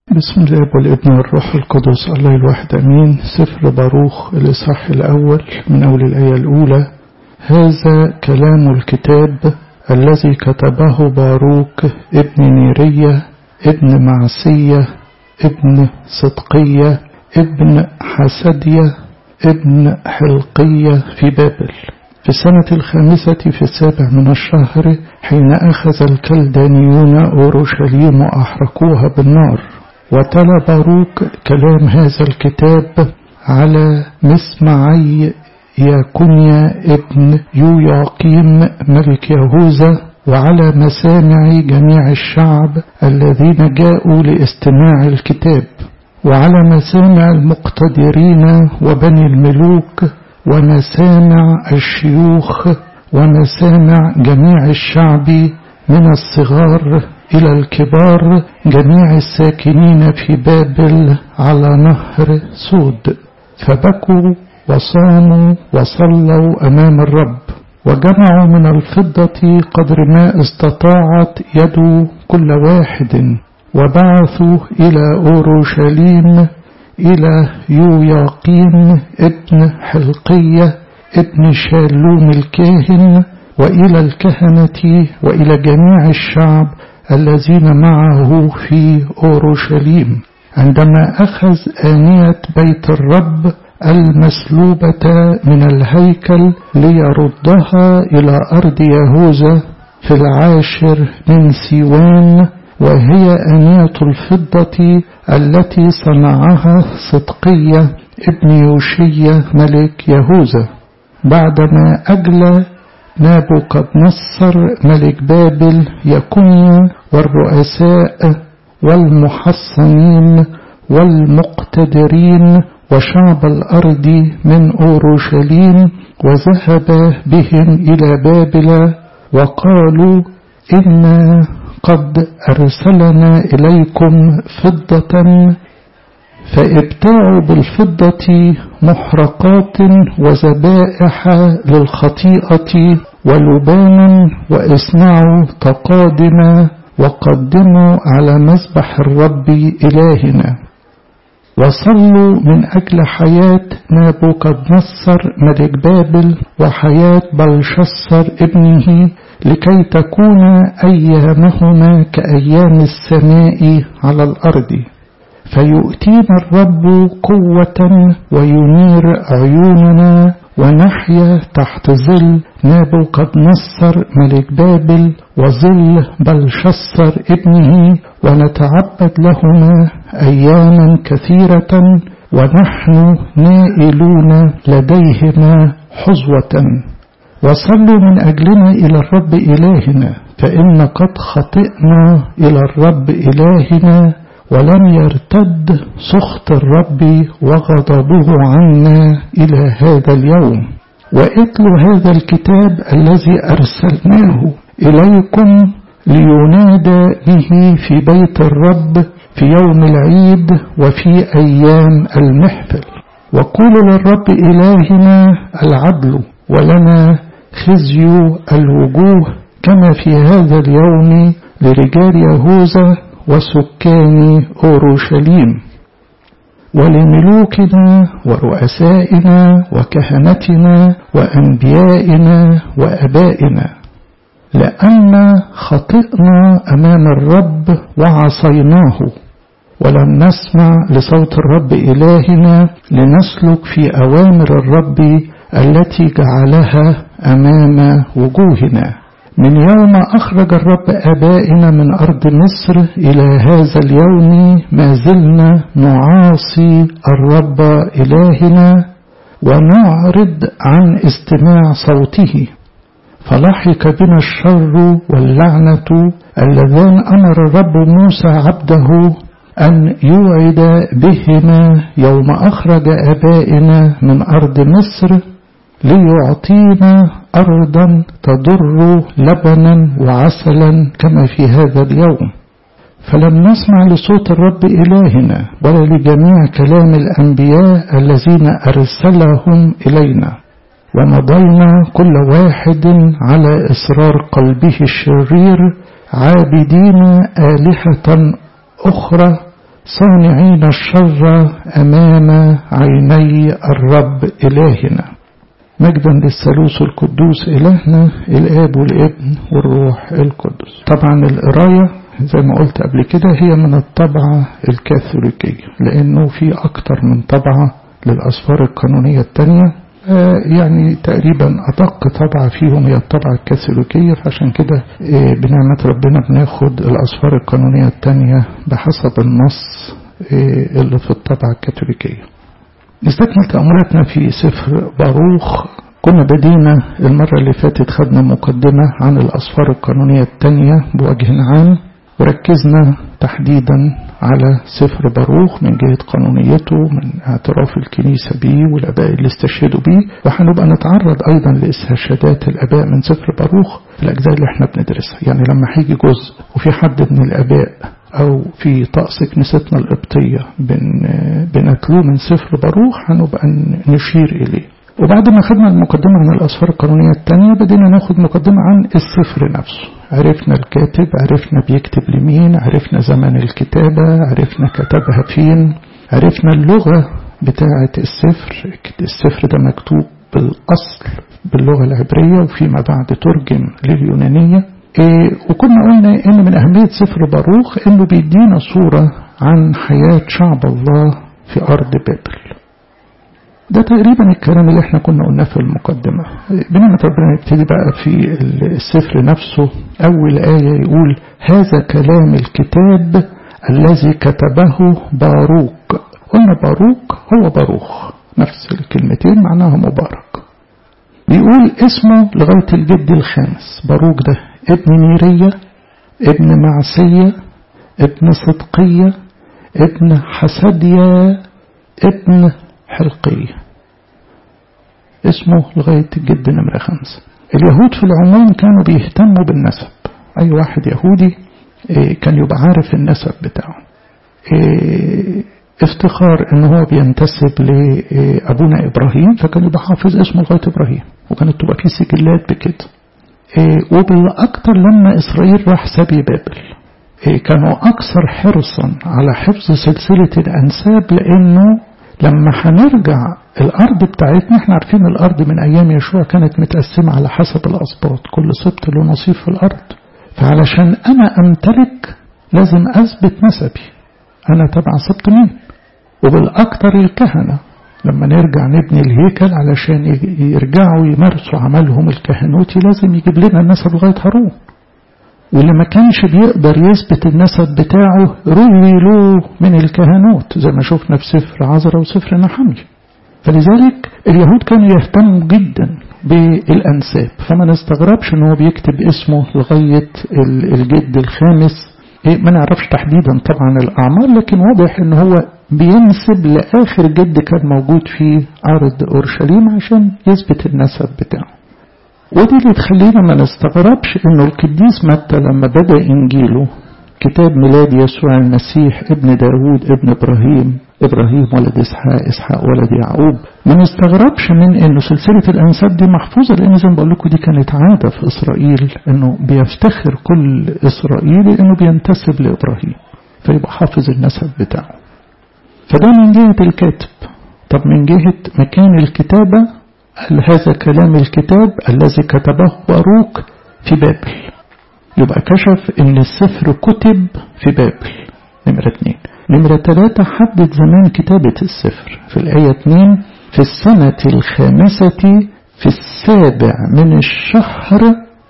بسم الله والابن والروح القدس الله الواحد أمين سفر باروخ الإصحاح الأول من أول الآية الأولى هذا كلام الكتاب الذي كتبه باروك ابن نيرية ابن معسية ابن صدقية ابن حسدية ابن حلقية في بابل في السنة الخامسة في السابع من الشهر حين أخذ الكلدانيون أورشليم وأحرقوها بالنار وتلا باروك كلام هذا الكتاب على مسمعي ياكونيا ابن يوياقيم ملك يهوذا وعلى مسامع جميع الشعب الذين جاءوا لاستماع الكتاب وعلى مسامع المقتدرين وبني الملوك ومسامع الشيوخ ومسامع جميع الشعب من الصغار إلى الكبار جميع الساكنين في بابل على نهر سود فبكوا وصاموا وصلوا أمام الرب وجمعوا من الفضة قدر ما استطاعت يد كل واحد وبعثوا إلى أورشليم إلى يوياقيم ابن حلقية ابن شالوم الكاهن وإلى الكهنة وإلى جميع الشعب الذين معه في أورشليم عندما أخذ آنية بيت الرب المسلوبة من الهيكل ليردها إلى أرض يهوذا في العاشر من سيوان وهي آنية الفضة التي صنعها صدقية ابن يوشية ملك يهوذا بعدما أجلى نابوكدنصر ملك بابل يكونيا والرؤساء والمحصنين والمقتدرين وشعب الأرض من أورشليم وذهب بهم إلى بابل وقالوا إنا قد أرسلنا إليكم فضة فابتاعوا بالفضة محرقات وذبائح للخطيئة ولبانا واصنعوا تقادم وقدموا على مذبح الرب إلهنا وصلوا من أجل حياة نابوكدنصر ملك بابل وحياة بلشسر ابنه لكي تكون أيامهما كأيام السماء على الأرض فيؤتينا الرب قوة وينير عيوننا ونحيا تحت ظل نابوكدنصر ملك بابل وظل بلشسر ابنه ونتعبد لهما أياما كثيرة ونحن نائلون لديهما حظوة وصلوا من أجلنا إلى الرب إلهنا فإن قد خطئنا إلى الرب إلهنا ولم يرتد سخط الرب وغضبه عنا إلى هذا اليوم واتلوا هذا الكتاب الذي أرسلناه إليكم لينادى به في بيت الرب في يوم العيد وفي أيام المحفل وقولوا للرب إلهنا العدل ولنا خزي الوجوه كما في هذا اليوم لرجال يهوذا وسكان أورشليم ولملوكنا ورؤسائنا وكهنتنا وأنبيائنا وأبائنا لأن خطئنا أمام الرب وعصيناه ولم نسمع لصوت الرب إلهنا لنسلك في أوامر الرب التي جعلها أمام وجوهنا من يوم أخرج الرب أبائنا من أرض مصر إلى هذا اليوم ما زلنا نعاصي الرب إلهنا ونعرض عن استماع صوته فلحق بنا الشر واللعنة اللذان أمر الرب موسى عبده أن يوعد بهما يوم أخرج أبائنا من أرض مصر ليعطينا أرضا تضر لبنا وعسلا كما في هذا اليوم فلم نسمع لصوت الرب إلهنا ولا لجميع كلام الأنبياء الذين أرسلهم إلينا ومضينا كل واحد على إصرار قلبه الشرير عابدين آلهة أخرى صانعين الشر أمام عيني الرب إلهنا مجدا للثالوث القدوس إلهنا الآب والابن والروح القدس طبعا القراية زي ما قلت قبل كده هي من الطبعة الكاثوليكية لأنه في أكتر من طبعة للأسفار القانونية التانية يعني تقريبا أدق طبعة فيهم هي الطبعة الكاثوليكية فعشان كده بنعمة ربنا بناخد الأسفار القانونية التانية بحسب النص اللي في الطبعة الكاثوليكية نستكمل تأملاتنا في سفر باروخ كنا بدينا المرة اللي فاتت خدنا مقدمة عن الأسفار القانونية التانية بوجه عام وركزنا تحديدا على سفر باروخ من جهة قانونيته من اعتراف الكنيسة به والأباء اللي استشهدوا به وهنبقى نتعرض أيضا لاستشهادات الأباء من سفر باروخ في الأجزاء اللي احنا بندرسها يعني لما هيجي جزء وفي حد من الأباء أو في طقس كنيستنا القبطية بن بنتلوه من سفر باروخ هنبقى نشير إليه وبعد ما خدنا المقدمة عن الأسفار القانونية التانية بدينا ناخد مقدمة عن السفر نفسه عرفنا الكاتب عرفنا بيكتب لمين عرفنا زمن الكتابة عرفنا كتبها فين عرفنا اللغة بتاعة السفر السفر ده مكتوب بالأصل باللغة العبرية وفيما بعد ترجم لليونانية إيه وكنا قلنا إن من أهمية سفر باروخ إنه بيدينا صورة عن حياة شعب الله في أرض بابل ده تقريبا الكلام اللي احنا كنا قلناه في المقدمة بنعمة ربنا نبتدي بقى في السفر نفسه أول آية يقول هذا كلام الكتاب الذي كتبه باروك قلنا باروك هو باروخ نفس الكلمتين معناها مبارك بيقول اسمه لغاية الجد الخامس باروك ده ابن نيرية ابن معسية ابن صدقية ابن حسدية ابن حلقية اسمه لغاية الجد نمرة خمسة اليهود في العموم كانوا بيهتموا بالنسب أي واحد يهودي كان يبقى عارف النسب بتاعه افتخار ان هو بينتسب لابونا ابراهيم فكان يبقى حافظ اسمه لغايه ابراهيم وكانت تبقى في سجلات بكده وبالاكثر لما اسرائيل راح سبي بابل كانوا اكثر حرصا على حفظ سلسله الانساب لانه لما هنرجع الأرض بتاعتنا احنا عارفين الأرض من أيام يشوع كانت متقسمة على حسب الأسباط كل سبط له نصيب في الأرض فعلشان أنا أمتلك لازم أثبت نسبي أنا تبع سبط مين وبالأكثر الكهنة لما نرجع نبني الهيكل علشان يرجعوا يمارسوا عملهم الكهنوتي لازم يجيب لنا النسب لغاية هارون واللي ما كانش بيقدر يثبت النسب بتاعه روي له من الكهنوت زي ما شفنا في سفر عذرا وسفر نحمية فلذلك اليهود كانوا يهتموا جدا بالأنساب فما نستغربش ان هو بيكتب اسمه لغاية الجد الخامس ما نعرفش تحديدا طبعا الأعمار لكن واضح ان هو بينسب لآخر جد كان موجود في أرض أورشليم عشان يثبت النسب بتاعه ودي اللي تخلينا ما نستغربش انه القديس متى لما بدأ انجيله كتاب ميلاد يسوع المسيح ابن داود ابن ابراهيم ابراهيم ولد اسحاق اسحاق ولد يعقوب ما نستغربش من انه سلسله الانساب دي محفوظه لان زي ما بقول لكم دي كانت عاده في اسرائيل انه بيفتخر كل اسرائيلي انه بينتسب لابراهيم فيبقى حافظ النسب بتاعه فده من جهه الكاتب طب من جهه مكان الكتابه قال هذا كلام الكتاب الذي كتبه باروك في بابل يبقى كشف ان السفر كتب في بابل نمرة اتنين نمرة تلاتة حدد زمان كتابة السفر في الآية اتنين في السنة الخامسة في السابع من الشهر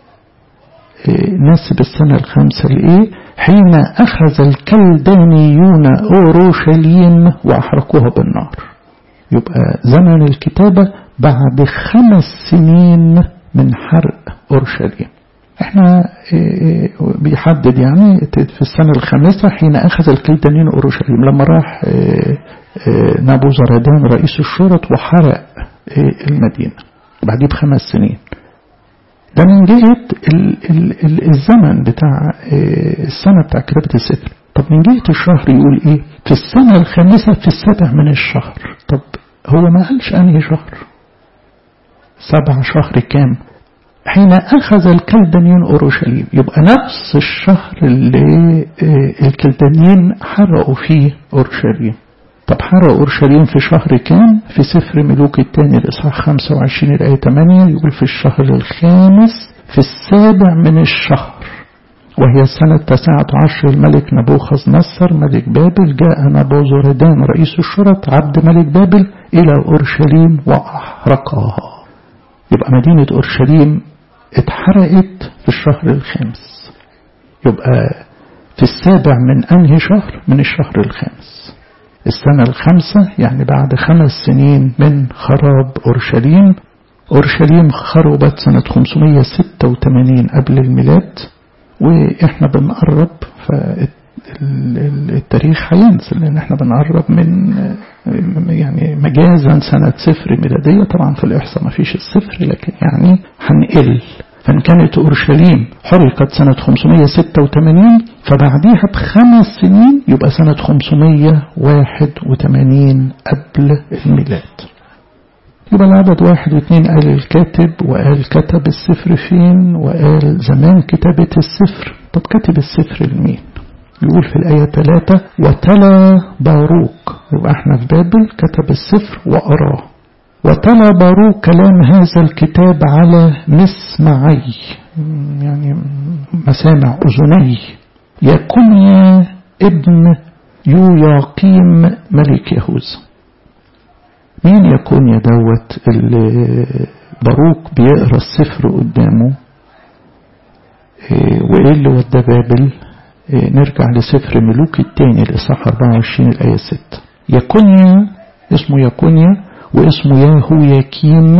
نسب السنة الخامسة لإيه حين أخذ الكلدانيون أوروشليم وأحرقوها بالنار يبقى زمن الكتابة بعد خمس سنين من حرق أورشليم احنا بيحدد يعني في السنة الخامسة حين أخذ الكلدانيين أورشليم لما راح نابو زردان رئيس الشرط وحرق المدينة بعديه بخمس سنين ده من جهة الزمن بتاع السنة بتاع كتابة السفر طب من جهة الشهر يقول ايه في السنة الخامسة في السابع من الشهر طب هو ما قالش أنهي شهر سبع شهر كام حين أخذ الكلدانيين أورشليم يبقى نفس الشهر اللي الكلدانيين حرقوا فيه أورشليم طب حرقوا أورشليم في شهر كام في سفر ملوك الثاني الإصحاح 25 الآية 8 يقول في الشهر الخامس في السابع من الشهر وهي السنة التاسعة عشر الملك نبوخذ نصر ملك بابل جاء نبوزردان رئيس الشرط عبد ملك بابل إلى أورشليم وأحرقها يبقى مدينة أورشليم اتحرقت في الشهر الخامس يبقى في السابع من أنهي شهر من الشهر الخامس السنة الخامسة يعني بعد خمس سنين من خراب أورشليم أورشليم خربت سنة 586 قبل الميلاد وإحنا بنقرب فالتاريخ هينزل لأن إحنا بنقرب من يعني مجازا سنة صفر ميلادية طبعا في الإحصاء ما فيش الصفر لكن يعني هنقل فإن كانت أورشليم حرقت سنة 586 فبعديها بخمس سنين يبقى سنة 581 قبل الميلاد يبقى العدد واحد واثنين قال الكاتب وقال كتب السفر فين وقال زمان كتابة السفر طب كتب السفر لمين يقول في الآية ثلاثة وتلا باروك يبقى احنا في بابل كتب السفر وأراه وتلا باروك كلام هذا الكتاب على مسمعي يعني مسامع أذني يكونيا ابن يوياقيم ملك يهوذا مين يكون يا دوت اللي باروك بيقرا السفر قدامه إيه وايه اللي ودى بابل إيه نرجع لسفر ملوك الثاني الاصحاح 24 الايه 6 يكونيا اسمه يكونيا واسمه ياهو يكيم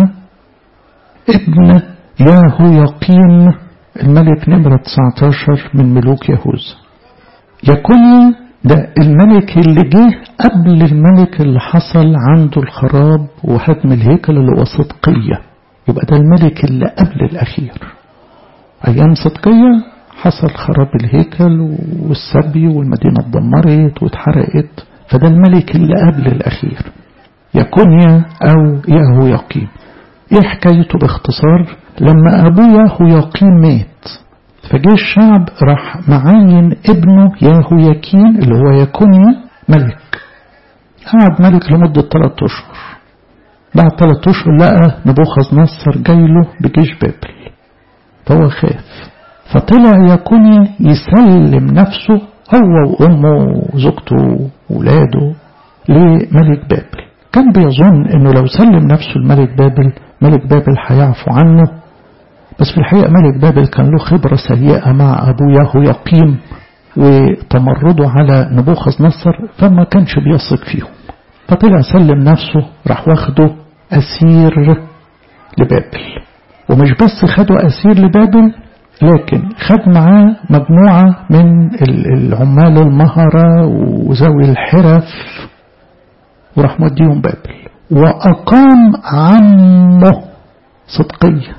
ابن ياهو يقيم الملك نمرة 19 من ملوك يهوذا يكونيا ده الملك اللي جه قبل الملك اللي حصل عنده الخراب وهدم الهيكل اللي هو صدقية يبقى ده الملك اللي قبل الأخير أيام صدقية حصل خراب الهيكل والسبي والمدينة اتدمرت واتحرقت فده الملك اللي قبل الأخير يكونيا أو ياهو يقيم إيه حكايته باختصار لما أبوه ياهو يقيم مات فجه الشعب راح معين ابنه ياهو يكين اللي هو يكونيا ملك قعد ملك لمدة ثلاثة أشهر بعد ثلاثة أشهر لقى نبوخذ نصر جايله بجيش بابل فهو خاف فطلع يكونيا يسلم نفسه هو وأمه وزوجته وولاده لملك بابل كان بيظن انه لو سلم نفسه لملك بابل ملك بابل هيعفو عنه بس في الحقيقة ملك بابل كان له خبرة سيئة مع أبوه ياهو يقيم وتمرده على نبوخذ نصر فما كانش بيثق فيهم فطلع سلم نفسه راح واخده أسير لبابل ومش بس خده أسير لبابل لكن خد معاه مجموعة من العمال المهرة وذوي الحرف وراح موديهم بابل وأقام عمه صدقية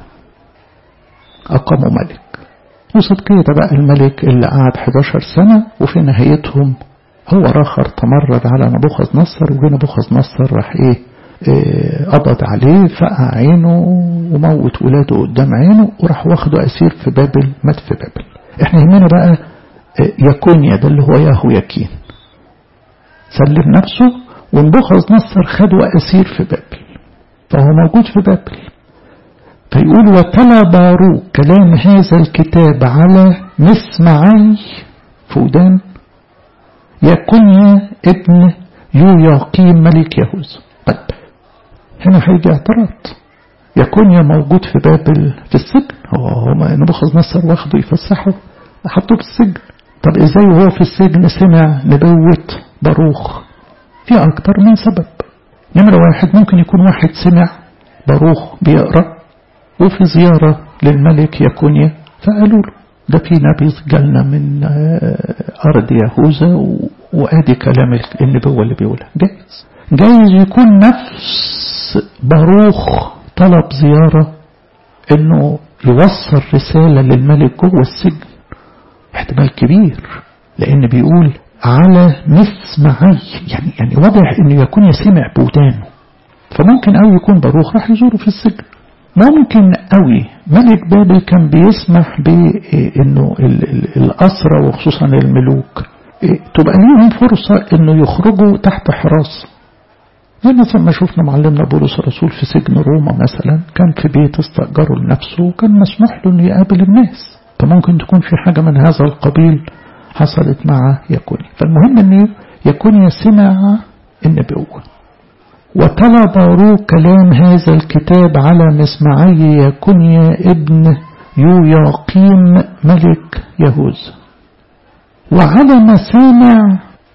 أقاموا ملك وصدقية ده بقى الملك اللي قعد 11 سنة وفي نهايتهم هو راخر تمرد على نبوخذ نصر وجي نبوخذ نصر راح ايه, إيه قبض عليه فقع عينه وموت ولاده قدام عينه وراح واخده أسير في بابل مات في بابل احنا يهمنا بقى يكونيا ده اللي هو ياهو يكين سلم نفسه ونبوخذ نصر خده أسير في بابل فهو موجود في بابل فيقول وتلا باروك كلام هذا الكتاب على مسمعي فودان يكونيا ابن يوياقيم ملك يهوذا طيب هنا هيجي اعتراض يكونيا موجود في بابل في السجن هو نبوخذ نصر واخده يفسحه حطوه في السجن طب ازاي وهو في السجن سمع نبوة باروخ في أكتر من سبب نمرة واحد ممكن يكون واحد سمع باروخ بيقرأ وفي زيارة للملك يكونيا فقالوا له ده في نبي جالنا من أرض يهوذا وآدي كلام النبوة اللي بيقولها جايز جايز يكون نفس باروخ طلب زيارة انه يوصل رسالة للملك جوه السجن احتمال كبير لان بيقول على مسمعي يعني يعني واضح انه يكون يسمع بودانه فممكن أو يكون باروخ راح يزوره في السجن ممكن قوي ملك بابل كان بيسمح بانه الاسرى وخصوصا الملوك تبقى ليهم فرصة انه يخرجوا تحت حراسة زي مثلا ما شفنا معلمنا بولس الرسول في سجن روما مثلا كان في بيت استأجره لنفسه وكان مسموح له انه يقابل الناس فممكن تكون في حاجة من هذا القبيل حصلت مع يكوني فالمهم ان يكوني سمع النبوة وتلا باروك كلام هذا الكتاب على مسمعي يكونيا ابن يوياقيم ملك يهوذا وعلى مسامع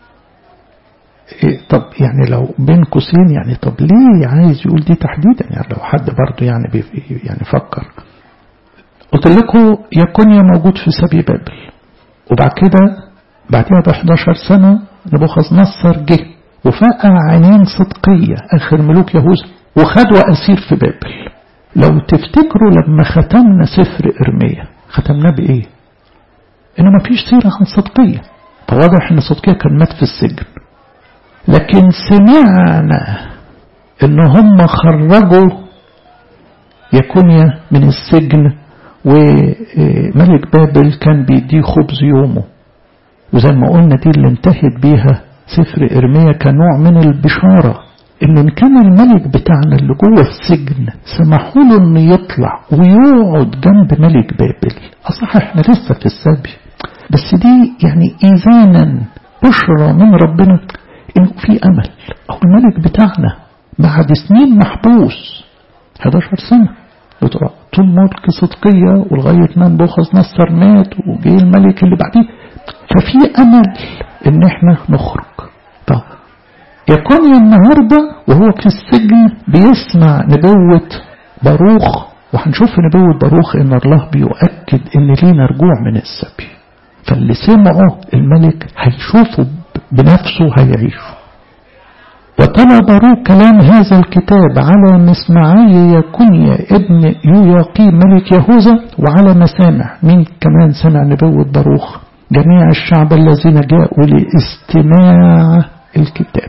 إيه طب يعني لو بين قوسين يعني طب ليه عايز يقول دي تحديدا يعني لو حد برضه يعني بي يعني فكر قلت لكم يكونيا موجود في سبي بابل وبعد كده بعدها ب 11 سنة نبوخذ نصر جه وفقع عينين صدقية آخر ملوك يهوذا وخدوا أسير في بابل لو تفتكروا لما ختمنا سفر إرميا ختمناه بإيه؟ إنه ما فيش سيرة عن صدقية فواضح إن صدقية كان مات في السجن لكن سمعنا إن هم خرجوا يكونيا من السجن وملك بابل كان بيديه خبز يومه وزي ما قلنا دي اللي انتهت بيها سفر إرميا كنوع من البشارة إن إن كان الملك بتاعنا اللي جوه السجن سمحوا له إنه يطلع ويقعد جنب ملك بابل أصح إحنا لسه في السبي بس دي يعني إيذانا بشرى من ربنا إنه في أمل أو الملك بتاعنا بعد سنين محبوس 11 سنة طول ملك صدقية ولغاية ما نبوخذ نصر مات وجه الملك اللي بعديه ففي أمل إن إحنا نخرج طب يكون النهاردة وهو في السجن بيسمع نبوة باروخ وهنشوف في نبوة باروخ إن الله بيؤكد إن لينا رجوع من السبي فاللي سمعه الملك هيشوفه بنفسه هيعيشه وتلا باروك كلام هذا الكتاب على مسمعي يكونيا ابن يوياقيم ملك يهوذا وعلى مسامع مين كمان سمع نبوة باروخ جميع الشعب الذين جاءوا لاستماع الكتاب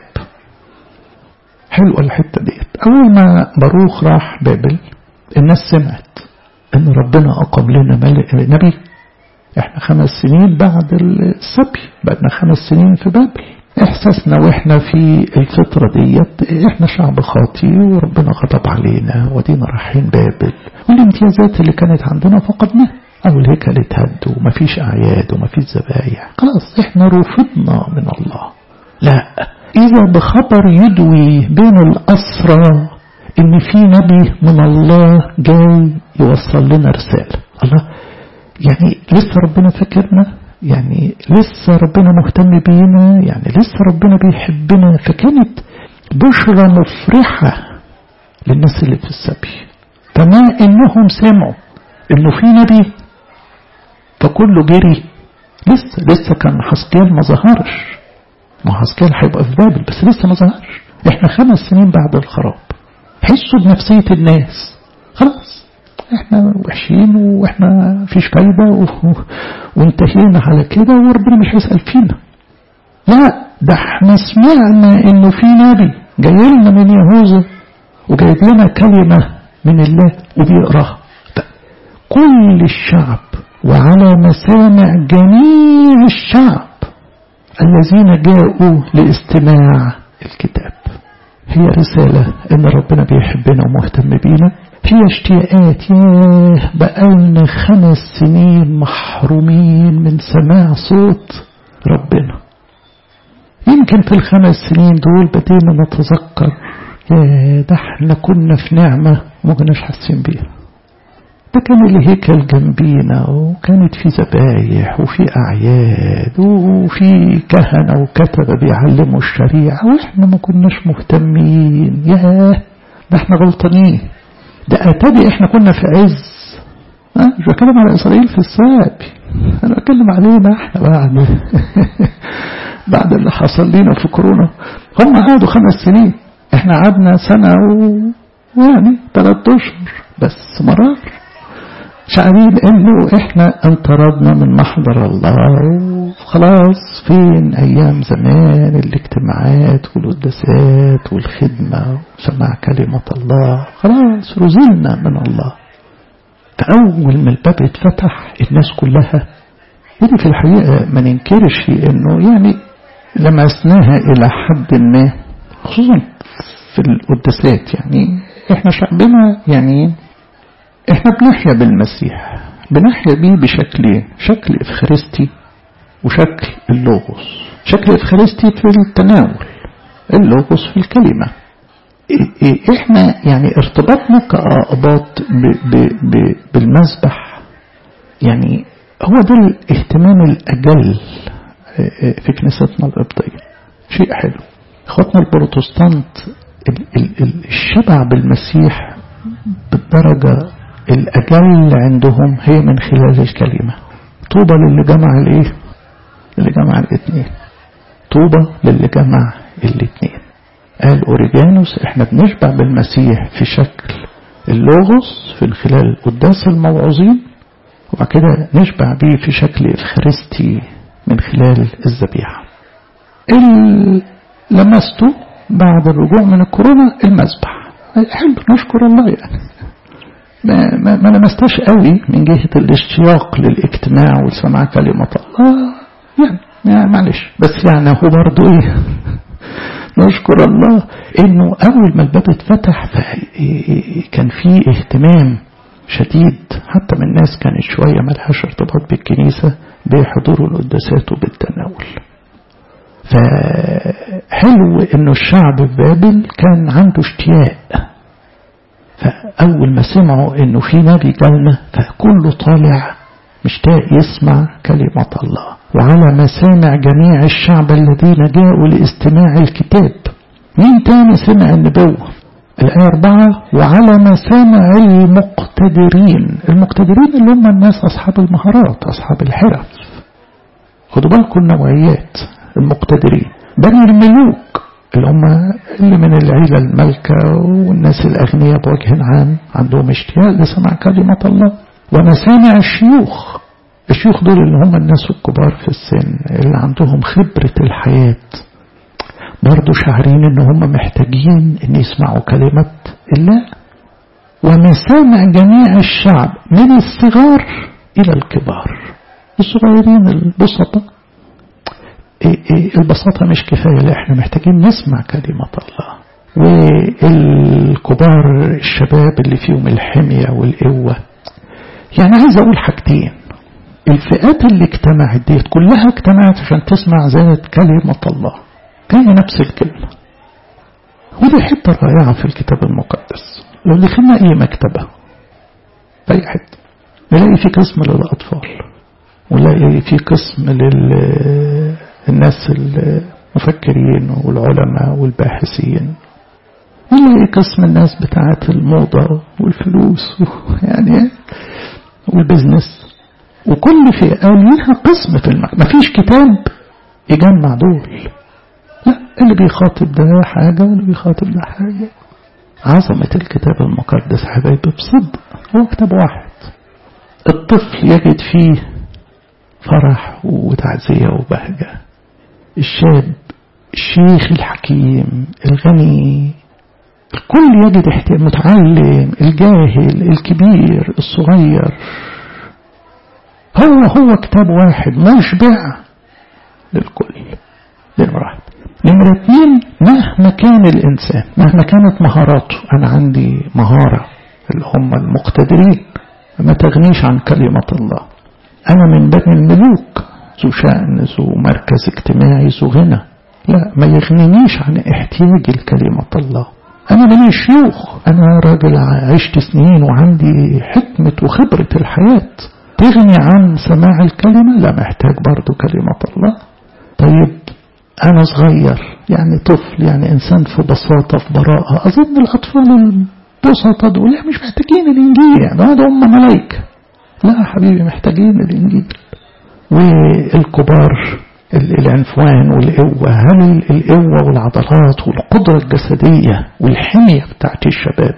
حلوة الحتة ديت أول ما باروخ راح بابل الناس سمعت إن ربنا أقام لنا ملك نبي إحنا خمس سنين بعد السبي بقنا خمس سنين في بابل إحساسنا وإحنا في الفترة ديت إحنا شعب خاطي وربنا غضب علينا ودينا رايحين بابل والامتيازات اللي كانت عندنا فقدناها أو الهيكل اتهد ومفيش أعياد ومفيش ذبايح خلاص إحنا رفضنا من الله لا إذا بخبر يدوي بين الأسرى إن في نبي من الله جاي يوصل لنا رسالة الله يعني لسه ربنا فاكرنا يعني لسه ربنا مهتم بينا يعني لسه ربنا بيحبنا فكانت بشرى مفرحة للناس اللي في السبي فما إنهم سمعوا إنه في نبي فكله جري لسه لسه كان حسكيل ما ظهرش ما حسكيل هيبقى في بابل بس لسه ما ظهرش احنا خمس سنين بعد الخراب حسوا بنفسية الناس خلاص احنا وحشين واحنا فيش فايدة و... وانتهينا على كده وربنا مش هيسأل فينا لا ده احنا سمعنا انه في نبي جاي لنا من يهوذا وجايب لنا كلمة من الله وبيقراها كل الشعب وعلى مسامع جميع الشعب الذين جاءوا لاستماع الكتاب هي رسالة ان ربنا بيحبنا ومهتم بينا هي اشتياقات ياه بقالنا خمس سنين محرومين من سماع صوت ربنا يمكن في الخمس سنين دول بدينا نتذكر يا ده احنا كنا في نعمة وما كناش حاسين بيها ده كان الهيكل جنبينا وكانت في ذبايح وفي أعياد وفي كهنة وكتبة بيعلموا الشريعة وإحنا ما كناش مهتمين ياه ده احنا غلطانين ده أتابي احنا كنا في عز أه؟ مش بتكلم على إسرائيل في السابي أنا بتكلم علينا احنا بعد بعد اللي حصل لنا في كورونا هم قعدوا خمس سنين احنا قعدنا سنة و... يعني ثلاث أشهر بس مرار شعرين انه احنا انطردنا من محضر الله خلاص فين أيام زمان الاجتماعات والقداسات والخدمة وسماع كلمة الله خلاص رزلنا من الله فأول ما الباب اتفتح الناس كلها ودي في الحقيقة ما ننكرش انه يعني لمسناها الى حد ما خصوصا في القداسات يعني احنا شعبنا يعني احنا بنحيا بالمسيح بنحيا بيه بشكلين شكل افخارستي وشكل اللوغوس شكل افخارستي في التناول اللوغوس في الكلمة احنا يعني ارتباطنا كأقباط بالمسبح يعني هو ده الاهتمام الأجل في كنيستنا القبطية شيء حلو اخواتنا البروتستانت الشبع بالمسيح بالدرجة الأجل عندهم هي من خلال الكلمة طوبى للي جمع الايه اللي جمع الاثنين طوبى للي جمع الاثنين قال أوريجانوس احنا بنشبع بالمسيح في شكل اللوغوس في خلال قداس الموعوظين وبعد كده نشبع بيه في شكل إفخارستي من خلال الذبيحة لمسته بعد الرجوع من الكورونا المسبح حلو نشكر الله يعني ما, ما, ما لمستاش قوي من جهة الاشتياق للاجتماع وسماع كلمة الله يعني, يعني معلش بس يعني هو برضه ايه نشكر الله انه اول ما الباب اتفتح كان فيه اهتمام شديد حتى من الناس كانت شوية ملهاش ارتباط بالكنيسة بحضور القداسات وبالتناول فحلو انه الشعب في بابل كان عنده اشتياق فأول ما سمعوا انه في نبي جالنا فكله طالع مشتاق يسمع كلمة الله وعلى مسامع جميع الشعب الذين جاءوا لاستماع الكتاب مين تاني سمع النبوة الآية أربعة وعلى مسامع المقتدرين المقتدرين اللي هم الناس أصحاب المهارات أصحاب الحرف خدوا بالكم النوعيات المقتدرين بني الملوك اللي هم اللي من العيلة الملكة والناس الأغنياء بوجه عام عندهم اشتياق لسماع كلمة الله ومسامع الشيوخ الشيوخ دول اللي هم الناس الكبار في السن اللي عندهم خبرة الحياة برضو شعرين ان هم محتاجين ان يسمعوا كلمة الله ومسامع جميع الشعب من الصغار الى الكبار الصغيرين البسطة البساطة مش كفاية لا احنا محتاجين نسمع كلمة الله والكبار الشباب اللي فيهم الحمية والقوة يعني عايز اقول حاجتين الفئات اللي اجتمعت ديت كلها اجتمعت عشان تسمع ذات كلمة الله كان نفس الكلمة ودي حتة رائعة في الكتاب المقدس لو دخلنا اي مكتبة في اي حتة نلاقي في قسم للأطفال ونلاقي في قسم للناس المفكرين والعلماء والباحثين ونلاقي قسم الناس بتاعة الموضة والفلوس يعني والبزنس وكل فئة ليها قسم في المكتب مفيش كتاب يجمع دول لا اللي بيخاطب ده حاجة واللي بيخاطب ده حاجة عظمة الكتاب المقدس حبايبي بصدق هو كتاب واحد الطفل يجد فيه فرح وتعزية وبهجة الشاب الشيخ الحكيم الغني الكل يجد احتياج متعلم الجاهل الكبير الصغير هو هو كتاب واحد مشبع للكل نمرة واحد نمرة اتنين مهما كان الإنسان مهما كانت مهاراته أنا عندي مهارة اللي هم المقتدرين ما تغنيش عن كلمة الله أنا من بني الملوك ذو شأن ذو مركز اجتماعي ذو غنى لا ما يغنينيش عن احتياجي لكلمة الله أنا من الشيوخ أنا راجل عشت سنين وعندي حكمة وخبرة الحياة تغني عن سماع الكلمة لا محتاج برضو كلمة الله طيب أنا صغير يعني طفل يعني إنسان في بساطة في براءة أظن الأطفال البسطة دول مش محتاجين الإنجيل يعني هذا هم ملايكة لا حبيبي محتاجين الإنجيل والكبار العنفوان والقوة هل القوة والعضلات والقدرة الجسدية والحمية بتاعت الشباب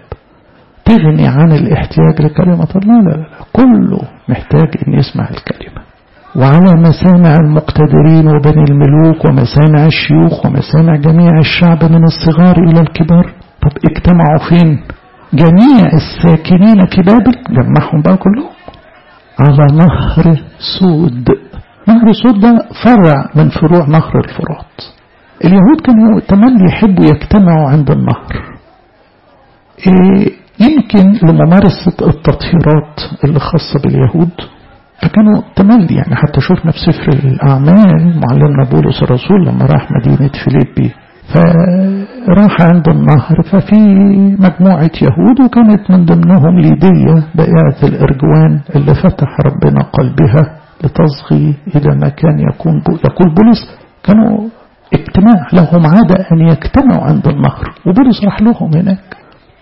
تغني عن الاحتياج لكلمة الله لا لا لا كله محتاج ان يسمع الكلمة وعلى مسامع المقتدرين وبني الملوك ومسامع الشيوخ ومسامع جميع الشعب من الصغار إلى الكبار طب اجتمعوا فين جميع الساكنين في بابل جمعهم بقى كلهم على نهر سود نهر سود ده فرع من فروع نهر الفرات اليهود كانوا تملي يحبوا يجتمعوا عند النهر إيه يمكن لممارسة التطهيرات اللي خاصة باليهود فكانوا تملي يعني حتى شفنا في سفر الأعمال معلمنا بولس الرسول لما راح مدينة فيليبي فراح عند النهر ففي مجموعة يهود وكانت من ضمنهم ليدية بائعة الإرجوان اللي فتح ربنا قلبها لتصغي إلى ما كان يكون يقول بولس كانوا اجتماع لهم عادة أن يجتمعوا عند النهر وبولس راح لهم هناك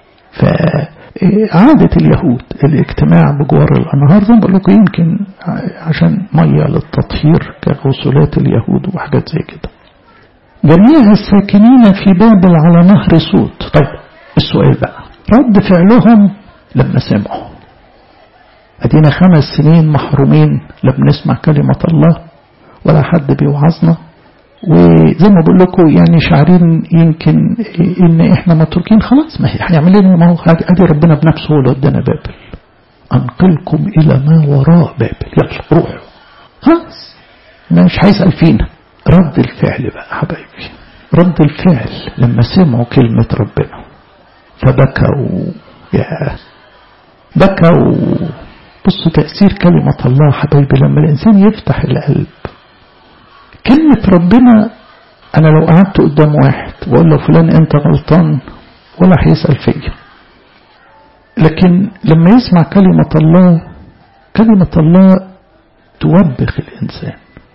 فعادة اليهود الاجتماع بجوار الأنهار زي ما بقول لكم يمكن عشان مية للتطهير كغسولات اليهود وحاجات زي كده جميع الساكنين في بابل على نهر سود طيب السؤال بقى رد فعلهم لما سمعوا أدينا خمس سنين محرومين لا بنسمع كلمة الله ولا حد بيوعظنا وزي ما بقول لكم يعني شعرين يمكن ان احنا متروكين خلاص ما هي هنعمل لنا ما هو ادي ربنا بنفسه هو اللي ودانا بابل انقلكم الى ما وراء بابل يلا روحوا خلاص مش هيسال فينا رد الفعل بقى حبايبي رد الفعل لما سمعوا كلمة ربنا فبكوا يا بكوا بصوا تأثير كلمة الله حبايبي لما الإنسان يفتح القلب كلمة ربنا أنا لو قعدت قدام واحد وأقول له فلان أنت غلطان ولا هيسأل فيا لكن لما يسمع كلمة الله كلمة الله توبخ الإنسان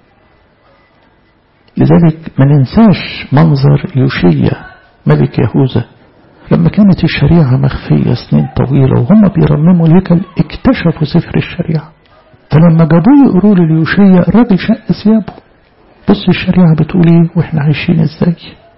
لذلك ما ننساش منظر يوشيا ملك يهوذا لما كانت الشريعة مخفية سنين طويلة وهم بيرمموا الهيكل اكتشفوا سفر الشريعة فلما جابوه يقروا ليوشيا الراجل شق ثيابه بص الشريعة بتقول ايه واحنا عايشين ازاي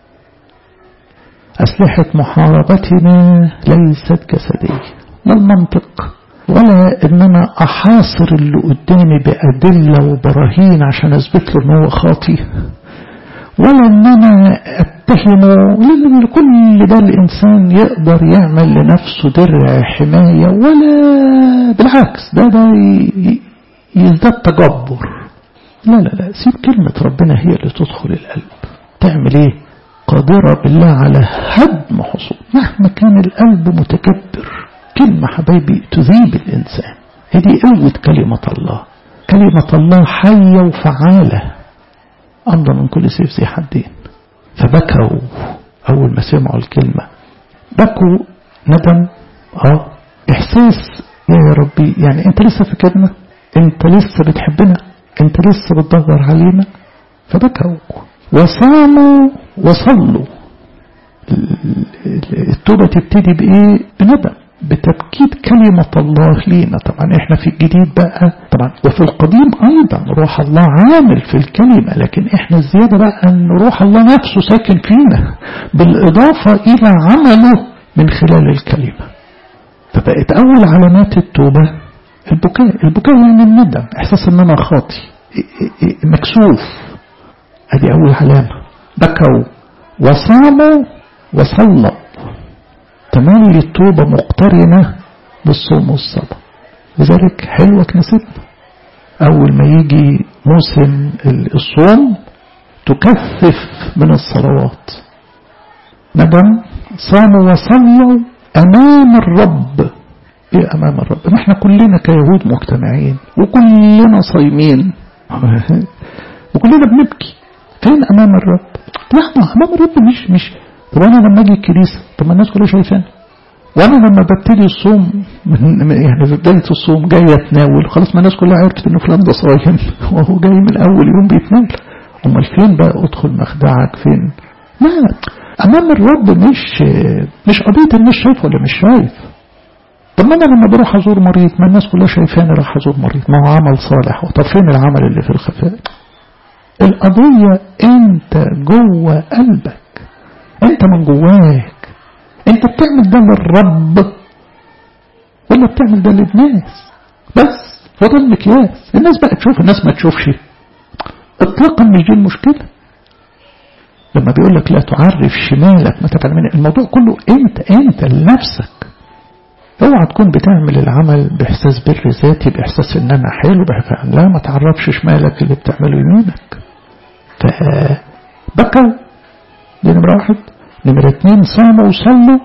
أسلحة محاربتنا ليست جسدية لا المنطق ولا ان انا احاصر اللي قدامي بأدلة وبراهين عشان اثبت له ان هو خاطي ولا ان انا اتهمه لان كل ده الانسان يقدر يعمل لنفسه درع حماية ولا بالعكس ده ده يزداد تجبر لا لا لا سيب كلمة ربنا هي اللي تدخل القلب تعمل ايه قادرة بالله على هدم حصول مهما كان القلب متكبر كلمة حبايبي تذيب الإنسان هذه قوة كلمة الله كلمة الله حية وفعالة أمضى من كل سيف ذي حدين فبكوا أول ما سمعوا الكلمة بكوا ندم اه إحساس يا ربي يعني أنت لسه فاكرنا أنت لسه بتحبنا أنت لسه بتدور علينا فبكوا وصاموا وصلوا التوبة تبتدي بإيه بندم بتبكيت كلمة الله لينا طبعا احنا في الجديد بقى طبعا وفي القديم ايضا روح الله عامل في الكلمة لكن احنا الزيادة بقى ان روح الله نفسه ساكن فينا بالاضافة الى عمله من خلال الكلمة فبقت اول علامات التوبة البكاء البكاء يعني الندم احساس ان انا خاطي مكسوف ادي اول علامة بكوا وصاموا وصلوا تملي التوبة مقترنة بالصوم والصلاة لذلك حلوة كنيستنا أول ما يجي موسم الصوم تكثف من الصلوات ندم صاموا وصلوا أمام الرب إيه أمام الرب نحن كلنا كيهود مجتمعين وكلنا صايمين وكلنا بنبكي فين أمام الرب لا أمام الرب مش مش طب انا لما اجي الكنيسه طب ما الناس كلها شايفاني وانا لما ببتدي الصوم من يعني في بدايه الصوم جاي اتناول خلاص ما الناس كلها عرفت انه فلان ده صايم وهو جاي من اول يوم بيتناول امال فين بقى ادخل مخدعك فين لا امام الرب مش مش قضيه الناس شايف ولا مش شايف طب ما انا لما بروح ازور مريض ما الناس كلها شايفاني راح ازور مريض ما هو عمل صالح طب فين العمل اللي في الخفاء القضيه انت جوه قلبك انت من جواك انت بتعمل ده للرب ولا بتعمل ده للناس بس هو ده المقياس الناس بقى تشوف الناس ما تشوفش اطلاقا مش دي المشكلة لما بيقول لك لا تعرف شمالك ما تفعل منه الموضوع كله انت انت لنفسك اوعى تكون بتعمل العمل باحساس بر ذاتي باحساس ان انا حلو بحساس لا ما تعرفش شمالك اللي بتعمله يمينك فبكوا دي نمرة واحد نمرة اتنين صاموا وصلوا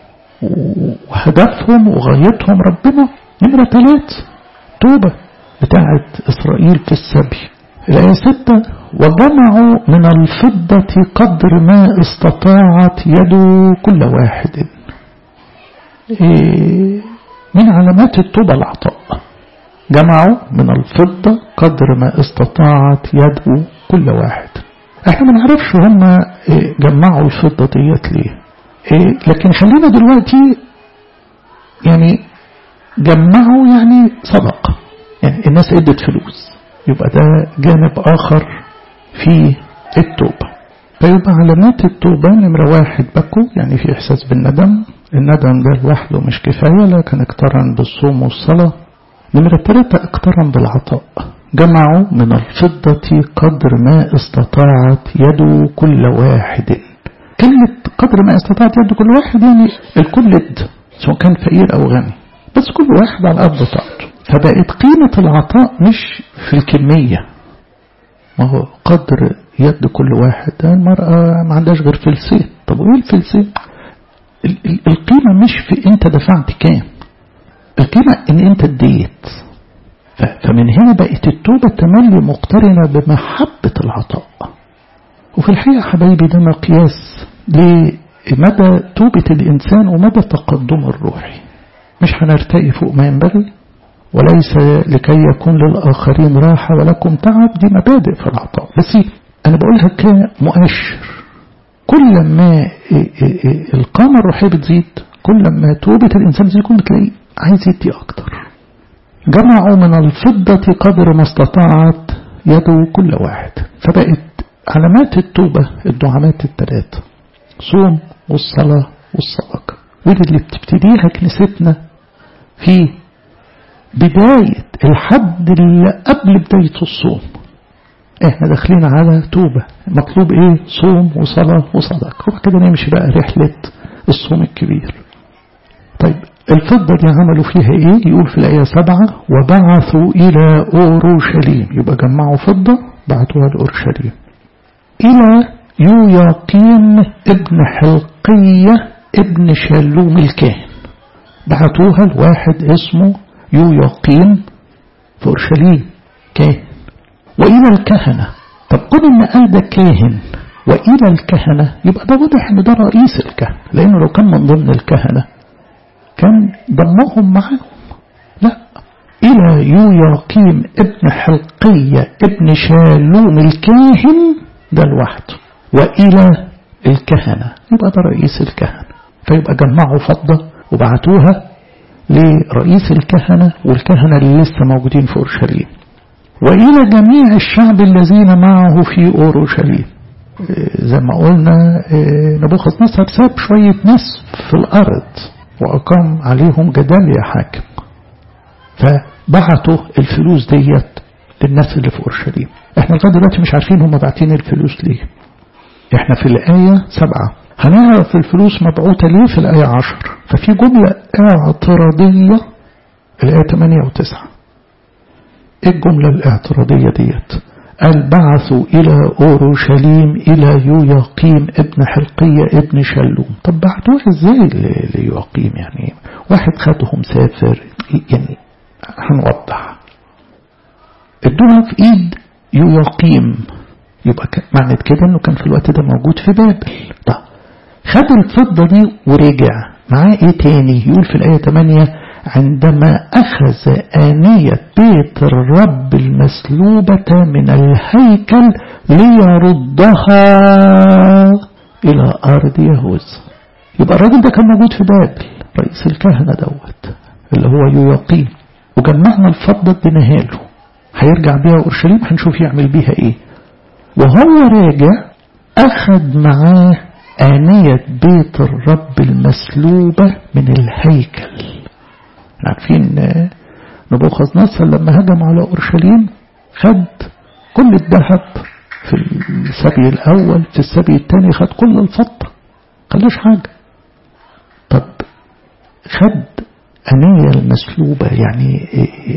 وهدفهم وغايتهم ربنا نمرة تلات توبة بتاعت إسرائيل في السبي الآية ستة وجمعوا من الفضة قدر ما استطاعت يد كل واحد إيه من علامات التوبة العطاء جمعوا من الفضة قدر ما استطاعت يد كل واحد احنا ما نعرفش هم إيه جمعوا الفضة ديت ليه إيه لكن خلينا دلوقتي يعني جمعوا يعني صدقة يعني الناس ادت فلوس يبقى ده جانب آخر في التوبة فيبقى علامات التوبة نمرة واحد بكوا يعني في إحساس بالندم الندم ده لوحده مش كفاية لكن اقترن بالصوم والصلاة نمرة ثلاثة اقترن بالعطاء جمعوا من الفضة قدر ما استطاعت يد كل واحد كلمة قدر ما استطاعت يد كل واحد يعني الكل اد سواء كان فقير أو غني بس كل واحد على قد طاقته فبقت قيمة العطاء مش في الكمية ما هو قدر يد كل واحد المرأة ما عندهاش غير فلسين طب وايه الفلسين القيمة مش في انت دفعت كام القيمة ان انت اديت فمن هنا بقت التوبة تملي مقترنة بمحبة العطاء وفي الحقيقة حبايبي ده مقياس لمدى توبة الإنسان ومدى تقدمه الروحي مش هنرتقي فوق ما ينبغي وليس لكي يكون للآخرين راحة ولكم تعب دي مبادئ في العطاء بس أنا بقولها كمؤشر كل ما القامة الروحية بتزيد كل ما توبة الإنسان زي كل تلاقيه عايز يدي أكتر جمعوا من الفضة قدر ما استطاعت يد كل واحد فبقت علامات التوبة الدعامات الثلاثة صوم والصلاة والصدقة ودي اللي بتبتديها كنيستنا في بداية الحد اللي قبل بداية الصوم احنا داخلين على توبة مطلوب ايه صوم وصلاة وصدقة وكده نمشي بقى رحلة الصوم الكبير طيب الفضة دي عملوا فيها ايه يقول في الآية سبعة وبعثوا إلى أورشليم يبقى جمعوا فضة بعتوها لأورشليم إلى يوياقيم ابن حلقية ابن شلوم الكاهن بعتوها لواحد اسمه يوياقيم في أورشليم كاهن وإلى الكهنة طب قل إن قال ده كاهن وإلى الكهنة يبقى ده واضح إن ده رئيس الكهنة لأنه لو كان من ضمن الكهنة كان ضمهم معاهم لا إلى يوياقيم ابن حلقية ابن شالوم الكاهن ده لوحده وإلى الكهنة يبقى ده رئيس الكهنة فيبقى جمعوا فضة وبعتوها لرئيس الكهنة والكهنة اللي لسه موجودين في أورشليم وإلى جميع الشعب الذين معه في أورشليم زي ما قلنا نبوخذ نصر ساب شوية ناس في الأرض وأقام عليهم جداليا حاكم فبعتوا الفلوس ديت للناس اللي في أورشليم احنا لغاية دلوقتي مش عارفين هم باعتين الفلوس ليه احنا في الآية سبعة هنعرف الفلوس مبعوثة ليه في الآية عشر ففي جملة اعتراضية الآية 8 و 9 ايه الجملة الاعتراضية ديت قال بعثوا إلى أورشليم إلى يوياقيم ابن حلقية ابن شلوم طب بعتوها ازاي ليوياقيم يعني واحد خدهم سافر يعني هنوضح ادوها في ايد يوياقيم يبقى معنى كده انه كان في الوقت ده موجود في بابل طب خد الفضة دي ورجع معاه ايه تاني يقول في الآية 8 عندما أخذ آنية بيت الرب المسلوبة من الهيكل ليردها إلى أرض يهوذا يبقى الراجل ده كان موجود في بابل رئيس الكهنة دوت اللي هو يويقيم وجمعنا الفضة اديناها له هيرجع بيها أورشليم هنشوف يعمل بيها ايه وهو راجع أخذ معاه آنية بيت الرب المسلوبة من الهيكل عارفين نبوخذ نصر لما هجم على أورشليم خد كل الذهب في السبي الأول في السبي الثاني خد كل الفضة خلاش حاجة طب خد أنية المسلوبة يعني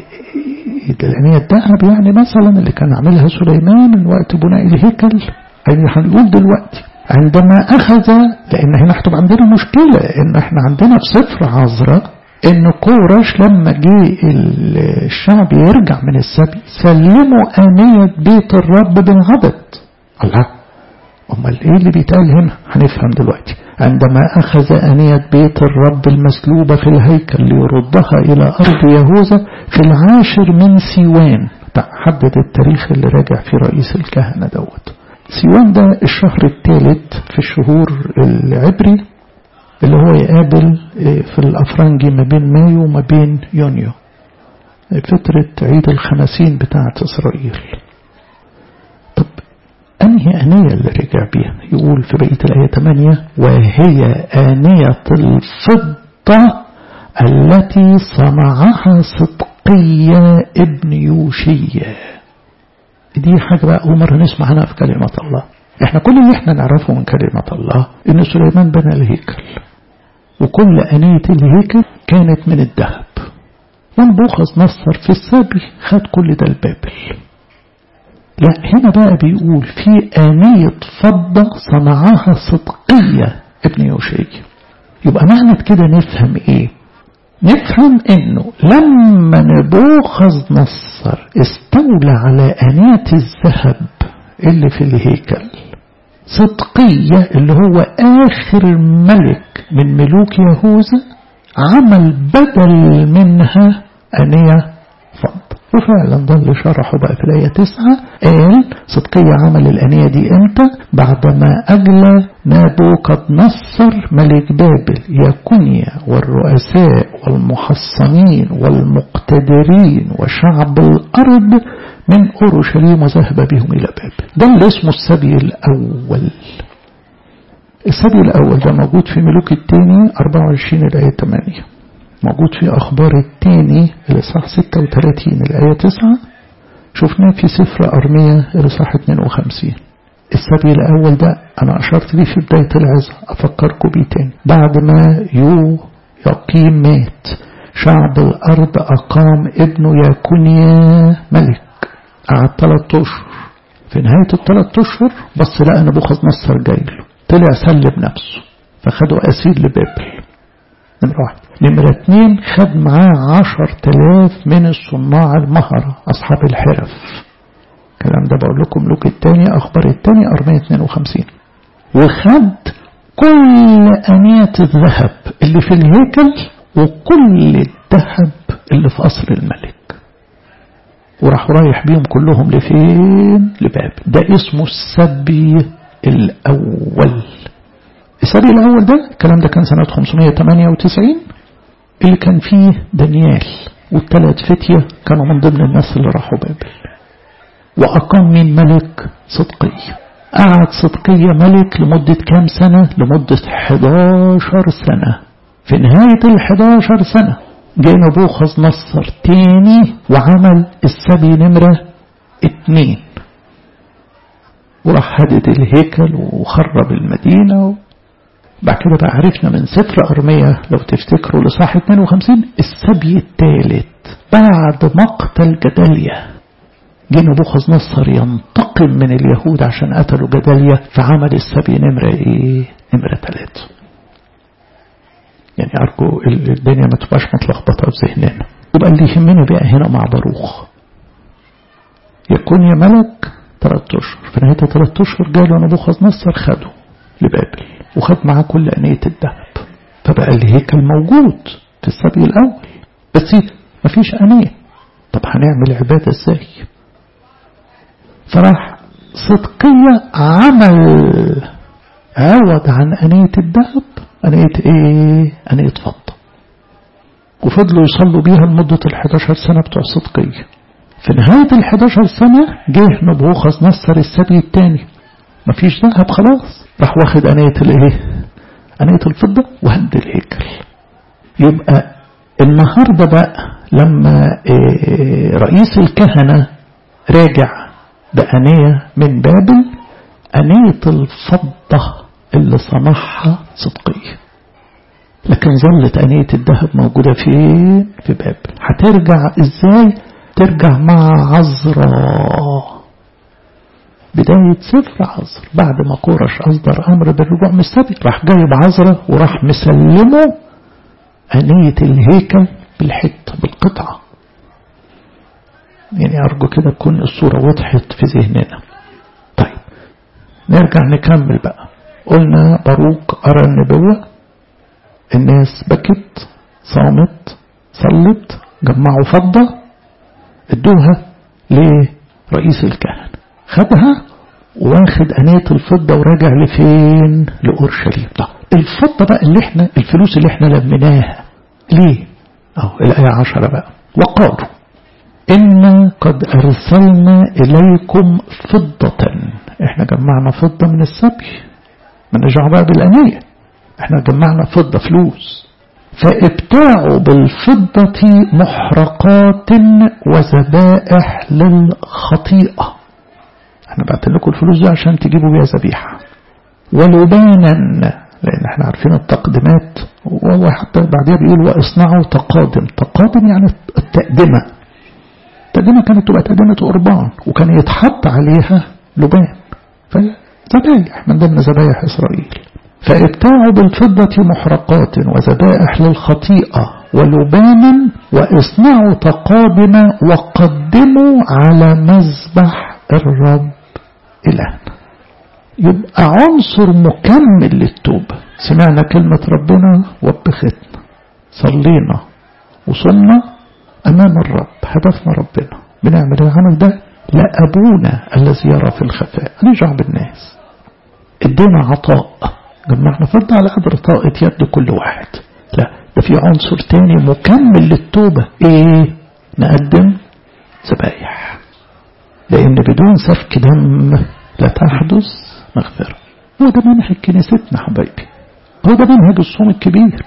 الأنية الذهب يعني مثلا اللي كان عاملها سليمان من وقت بناء الهيكل يعني هنقول دلوقتي عندما أخذ لأن هنا هتبقى عندنا مشكلة إن احنا عندنا في سفر عذراء إن كورش لما جه الشعب يرجع من السبي سلموا آنية بيت الرب بالغضب الله أمال إيه اللي بيتقال هنا هنفهم دلوقتي عندما أخذ آنية بيت الرب المسلوبة في الهيكل ليردها إلى أرض يهوذا في العاشر من سيوان حدد التاريخ اللي راجع في رئيس الكهنة دوت سيوان ده الشهر الثالث في الشهور العبري اللي هو يقابل في الأفرنجي ما بين مايو وما بين يونيو فترة عيد الخمسين بتاعة إسرائيل طب أنهي آنية اللي رجع بيها يقول في بقية الآية 8 وهي آنية الفضة التي صنعها صدقية ابن يوشية دي حاجة بقى أول مرة نسمع عنها في كلمة الله احنا كل اللي احنا نعرفه من كلمة الله ان سليمان بنى الهيكل وكل أنية الهيكل كانت من الذهب وانبوخذ نصر في السبي خد كل ده البابل لا هنا بقى بيقول في آنية فضة صنعها صدقية ابن يوشي يبقى معنى كده نفهم ايه نفهم انه لما نبوخذ نصر استولى على آنية الذهب اللي في الهيكل صدقية اللي هو آخر ملك من ملوك يهوذا عمل بدل منها أنية فضة وفعلا ده اللي شرحه بقى في الآية تسعة قال صدقية عمل الأنية دي امتى بعدما أجلى نابوكد نصر ملك بابل يكونيا والرؤساء والمحصنين والمقتدرين وشعب الأرض من أورشليم وذهب بهم إلى بابل ده اللي اسمه السبي الأول السبي الأول ده موجود في ملوك الثاني 24 الآية 8 موجود في أخبار الثاني الإصحاح 36 الآية 9 شفناه في سفر أرمية الإصحاح 52 السبي الأول ده أنا أشرت ليه في بداية العظة أفكركم بيه تاني بعد ما يو يقيم مات شعب الأرض أقام ابنه يكونيا ملك قعد ثلاث أشهر في نهاية الثلاث أشهر بص لقى نبوخذ نصر جاي له طلع سلم نفسه فخدوا أسير لبابل نمرة واحد نمرة اتنين خد معاه عشر تلاف من الصناع المهرة أصحاب الحرف الكلام ده بقول لكم لوك التاني أخبار التاني 452 وخد كل أنية الذهب اللي في الهيكل وكل الذهب اللي في قصر الملك وراح رايح بيهم كلهم لفين لباب ده اسمه السبي الأول السبي الأول ده الكلام ده كان سنة 598 اللي كان فيه دانيال والثلاث فتية كانوا من ضمن الناس اللي راحوا بابل وأقام من ملك صدقية قعد صدقية ملك لمدة كام سنة لمدة 11 سنة في نهاية ال 11 سنة جاء نبوخذ نصر تاني وعمل السبي نمرة اتنين وراح هدد الهيكل وخرب المدينة بعد كده بقى عرفنا من سفر أرمية لو تفتكروا لصاح 52 السبي الثالث بعد مقتل جداليا جه نبوخذ نصر ينتقم من اليهود عشان قتلوا جداليا فعمل السبي نمرة ايه نمرة ثلاثة يعني أرجو الدنيا ما تبقاش متلخبطة في ذهننا يبقى اللي يهمنا بقى هنا مع باروخ يكون يا ملك ثلاث أشهر في نهاية ثلاث أشهر جاله نبوخذ نصر خده لبابل وخد معاه كل أنية الذهب فبقى الهيكل موجود في السبي الأول بس مفيش أنية طب هنعمل عبادة ازاي فراح صدقية عمل عوض عن أنية الذهب أنية إيه أنية فضة وفضلوا يصلوا بيها لمدة ال 11 سنة بتوع صدقية في نهاية ال 11 سنة جه نبوخذ نصر السبي الثاني مفيش ذهب خلاص راح واخد أنية الإيه أنية الفضة وهد الهيكل يبقى النهاردة بقى لما رئيس الكهنة راجع بأنية من بابل أنية الفضة اللي صنعها صدقية لكن ظلت أنية الذهب موجودة فين في بابل هترجع ازاي ترجع مع عذراء بداية سفر عذر بعد ما كورش أصدر أمر بالرجوع من السبي راح جايب عذراء وراح مسلمه أنية الهيكل بالحتة بالقطعة يعني أرجو كده تكون الصورة وضحت في ذهننا طيب نرجع نكمل بقى قلنا باروك أرى النبوة الناس بكت صامت صلت جمعوا فضة ادوها لرئيس الكهنة خدها واخد أنية الفضة وراجع لفين لأورشليم طيب الفضة بقى اللي احنا الفلوس اللي احنا لمناها ليه اهو الآية عشرة بقى وقالوا إنا قد أرسلنا إليكم فضة احنا جمعنا فضة من السبي من نرجع بقى بالأنية احنا جمعنا فضة فلوس فابتاعوا بالفضة محرقات وذبائح للخطيئة احنا بعت لكم الفلوس دي عشان تجيبوا بيها ذبيحة ولبانا لان احنا عارفين التقديمات وهو حتى بعدها بيقول واصنعوا تقادم تقادم يعني التقدمة التقدمة كانت تبقى تقدمة قربان وكان يتحط عليها لبان فذبايح من ضمن ذبايح إسرائيل فابتاعوا بالفضة محرقات وذبائح للخطيئة ولبانا واصنعوا تقادم وقدموا على مذبح الرب إلهنا يبقى عنصر مكمل للتوبة سمعنا كلمة ربنا وبختنا صلينا وصلنا أمام الرب هدفنا ربنا بنعمل العمل ده لأبونا الذي يرى في الخفاء نرجع بالناس ادينا عطاء جمعنا فرد على قدر طاقة يد كل واحد لا ده في عنصر تاني مكمل للتوبة ايه نقدم ذبايح لان بدون سفك دم لا تحدث مغفرة هو ده منهج كنيستنا حبايبي هو ده منهج الصوم الكبير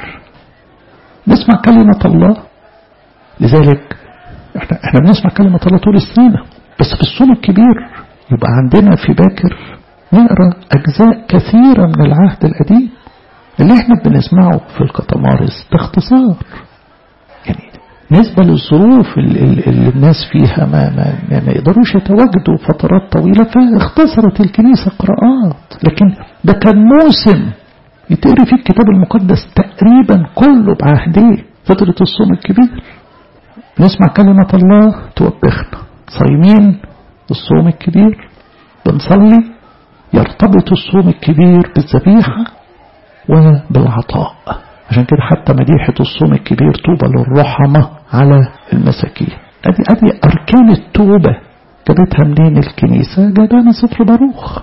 نسمع كلمة الله لذلك احنا, احنا بنسمع كلمة الله طول السنة بس في الصوم الكبير يبقى عندنا في باكر نقرا أجزاء كثيرة من العهد القديم اللي احنا بنسمعه في الكتمارس باختصار يعني نسبة للظروف اللي, اللي الناس فيها ما, ما, ما يقدروش يتواجدوا فترات طويلة فاختصرت الكنيسة قراءات لكن ده كان موسم يتقري فيه الكتاب المقدس تقريبا كله بعهديه فترة الصوم الكبير نسمع كلمة الله توبخنا صايمين الصوم الكبير بنصلي يرتبط الصوم الكبير بالذبيحة وبالعطاء عشان كده حتى مديحة الصوم الكبير طوبى للرحمة على المساكين ادي ادي اركان التوبة جابتها منين الكنيسة جابها من سفر باروخ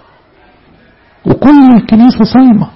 وكل الكنيسة صايمة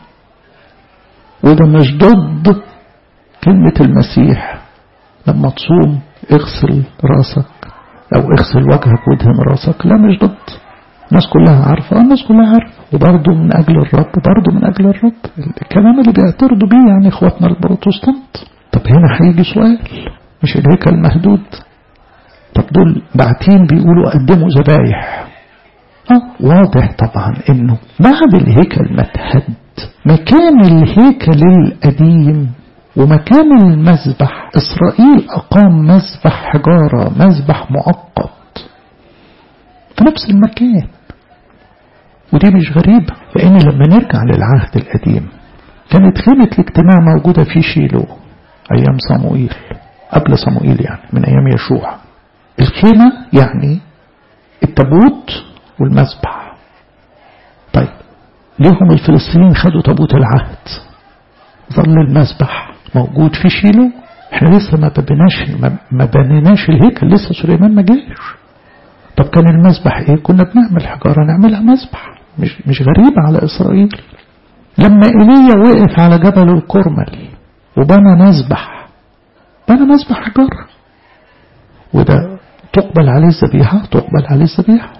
وده مش ضد كلمة المسيح لما تصوم اغسل راسك او اغسل وجهك وادهن راسك لا مش ضد الناس كلها عارفة الناس كلها عارفة وبرضه من أجل الرب برضه من أجل الرب الكلام اللي بيعترضوا بيه يعني إخواتنا البروتستانت طب هنا هيجي سؤال مش الهيكل مهدود طب دول باعتين بيقولوا قدموا ذبايح اه واضح طبعا انه بعد الهيكل ما اتهد مكان الهيكل القديم ومكان المذبح إسرائيل أقام مذبح حجارة مذبح مؤقت في نفس المكان ودي مش غريبة لأن لما نرجع للعهد القديم كانت خيمة الاجتماع موجودة في شيلو أيام صموئيل قبل صموئيل يعني من أيام يشوع الخيمة يعني التابوت والمذبح طيب ليهم الفلسطينيين خدوا تابوت العهد ظل المذبح موجود في شيلو احنا لسه ما بناش ما بنيناش الهيكل لسه سليمان ما جاش طب كان المذبح ايه كنا بنعمل حجارة نعملها مذبح مش, مش غريبة على إسرائيل لما إيليا وقف على جبل الكرمل وبنى مذبح بنى مذبح حجارة وده تقبل عليه الذبيحة تقبل عليه الذبيحة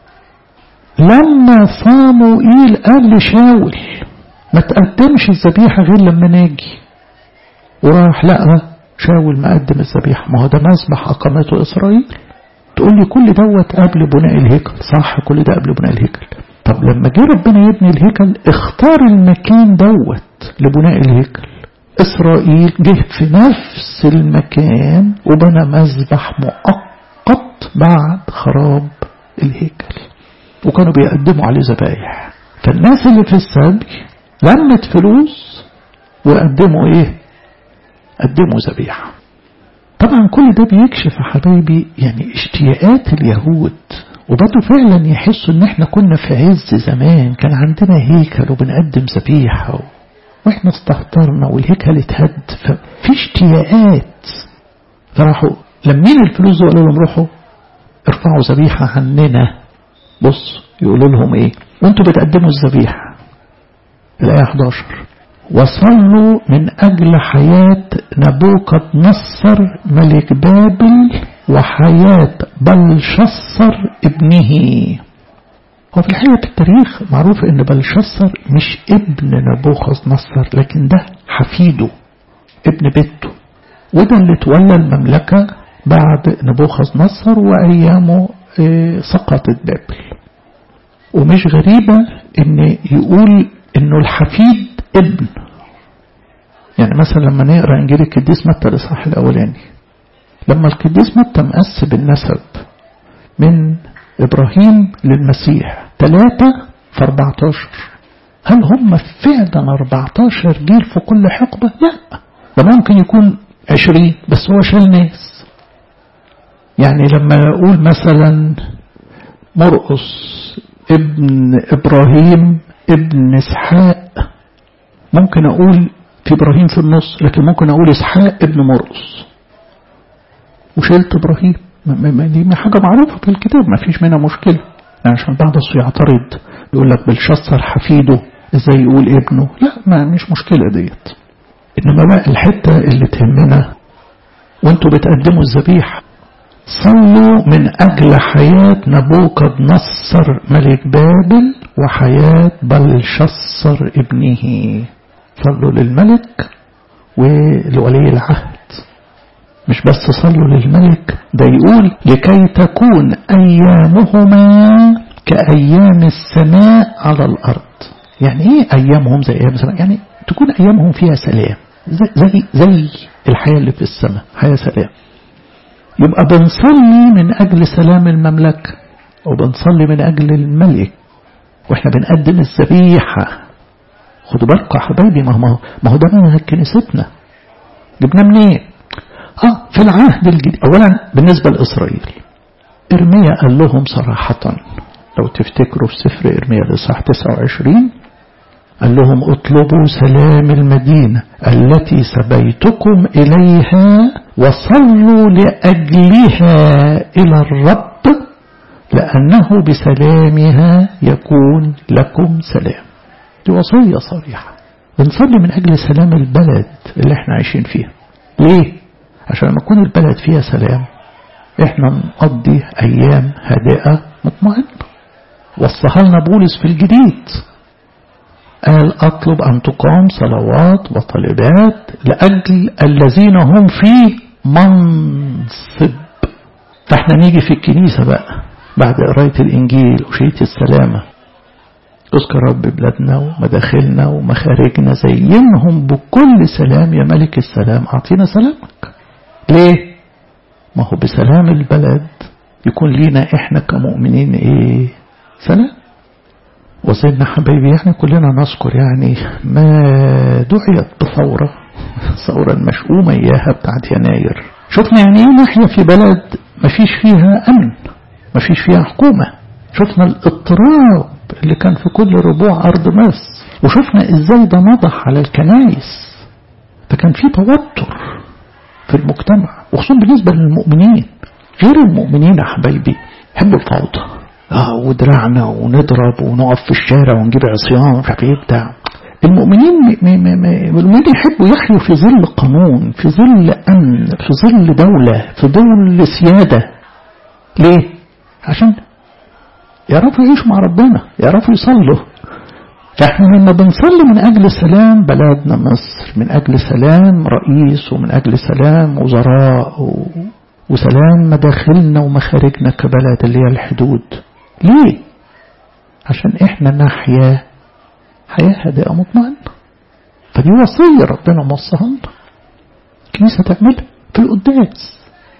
لما صاموئيل قال لشاول ما تقدمش الذبيحة غير لما ناجي وراح لقى شاول مقدم الذبيحة ما هو ده مذبح أقامته إسرائيل تقول لي كل دوت قبل بناء الهيكل صح كل ده قبل بناء الهيكل طب لما جه ربنا يبني الهيكل اختار المكان دوت لبناء الهيكل إسرائيل جه في نفس المكان وبنى مذبح مؤقت بعد خراب الهيكل وكانوا بيقدموا عليه ذبايح فالناس اللي في السبي لمت فلوس وقدموا ايه قدموا ذبيحة طبعا كل ده بيكشف يا حبايبي يعني اشتياقات اليهود وبرضه فعلا يحسوا ان احنا كنا في عز زمان كان عندنا هيكل وبنقدم ذبيحة واحنا استهترنا والهيكل اتهد ففي اشتياقات فراحوا لمين الفلوس وقالوا لهم روحوا ارفعوا ذبيحة عننا بص يقولوا لهم ايه وانتوا بتقدموا الذبيحة الآية 11 وصلوا من أجل حياة نبوكد نصر ملك بابل وحياة بلشصر ابنه هو في الحقيقة في التاريخ معروف ان بلشصر مش ابن نبوخذ نصر لكن ده حفيده ابن بيته وده اللي تولى المملكة بعد نبوخذ نصر وأيامه سقطت بابل ومش غريبة ان يقول انه الحفيد ابن يعني مثلا لما نقرا انجيل القديس متى الاصحاح الاولاني لما القديس متى مقس بالنسب من ابراهيم للمسيح ثلاثة في 14 هل هم فعلا 14 جيل في كل حقبة؟ لا ده ممكن يكون 20 بس هو شال ناس يعني لما اقول مثلا مرقس ابن ابراهيم ابن اسحاق ممكن اقول في ابراهيم في النص لكن ممكن اقول اسحاق ابن مرقس وشلت ابراهيم دي حاجه معروفه في الكتاب ما فيش منها مشكله يعني عشان بعض يعترض يقول لك بالشصر حفيده ازاي يقول ابنه لا ما مش مشكله ديت انما بقى الحته اللي تهمنا وانتوا بتقدموا الذبيحه صلوا من أجل حياة نبوكد نصر ملك بابل وحياة بلشصر ابنه صلوا للملك ولولي العهد مش بس صلوا للملك ده يقول لكي تكون أيامهما كأيام السماء على الأرض يعني إيه أيامهم زي أيام السماء يعني تكون أيامهم فيها سلام زي, زي, زي الحياة اللي في السماء حياة سلام يبقى بنصلي من أجل سلام المملكة وبنصلي من أجل الملك وإحنا بنقدم الذبيحة خدوا بالكم يا حبايبي ما هو ما هو ده منهج كنيستنا جبنا منين؟ اه في العهد الجديد اولا بالنسبه لاسرائيل ارميا قال لهم صراحه لو تفتكروا في سفر ارميا الاصحاح 29 قال لهم اطلبوا سلام المدينه التي سبيتكم اليها وصلوا لاجلها الى الرب لانه بسلامها يكون لكم سلام دي وصيه صريحه بنصلي من اجل سلام البلد اللي احنا عايشين فيها ليه عشان لما يكون البلد فيها سلام احنا نقضي ايام هادئه مطمئنه وصاها لنا بولس في الجديد قال اطلب ان تقام صلوات وطلبات لاجل الذين هم في منصب فاحنا نيجي في الكنيسه بقى بعد قرايه الانجيل وشيت السلامه اذكر رب بلادنا ومداخلنا ومخارجنا زينهم بكل سلام يا ملك السلام اعطينا سلامك ليه ما هو بسلام البلد يكون لينا احنا كمؤمنين ايه سلام وصلنا حبايبي يعني كلنا نذكر يعني ما دعيت بثورة ثورة المشؤومة إياها بتاعت يناير شفنا يعني ايه نحيا في بلد ما فيش فيها أمن ما فيش فيها حكومة شفنا الاضطراب اللي كان في كل ربوع أرض مصر وشفنا ازاي ده نضح على الكنائس فكان في توتر في المجتمع وخصوصا بالنسبة للمؤمنين غير المؤمنين يا حبايبي يحبوا الفوضى اه ودراعنا ونضرب ونقف في الشارع ونجيب عصيان مش عارف ايه بتاع المؤمنين م م م المؤمنين يحبوا يحيوا في ظل قانون في ظل امن في ظل دوله في ظل سياده ليه؟ عشان يعرفوا يعيشوا مع ربنا يعرفوا يصلوا فاحنا لما بنصلي من أجل سلام بلدنا مصر من أجل سلام رئيس ومن أجل سلام وزراء و... وسلام مداخلنا ومخارجنا كبلد اللي هي الحدود ليه؟ عشان احنا نحيا حياة هادئة مطمئنة فدي وصية ربنا موصاها لنا الكنيسة تعملها في القداس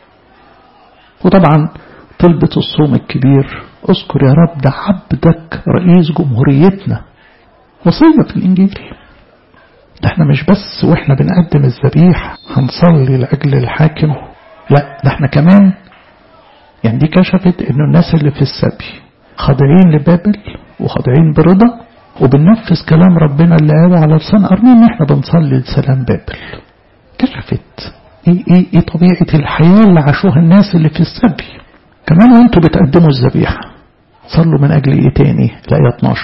وطبعا طلبة الصوم الكبير اذكر يا رب ده عبدك رئيس جمهوريتنا وصية في الإنجيل ده احنا مش بس واحنا بنقدم الذبيح هنصلي لأجل الحاكم لا ده احنا كمان يعني دي كشفت انه الناس اللي في السبي خاضعين لبابل وخاضعين برضا وبننفذ كلام ربنا اللي قاله على لسان أرمين ان احنا بنصلي لسلام بابل كشفت ايه ايه ايه طبيعة الحياة اللي عاشوها الناس اللي في السبي كمان وانتوا بتقدموا الذبيحة صلوا من اجل ايه تاني الآية 12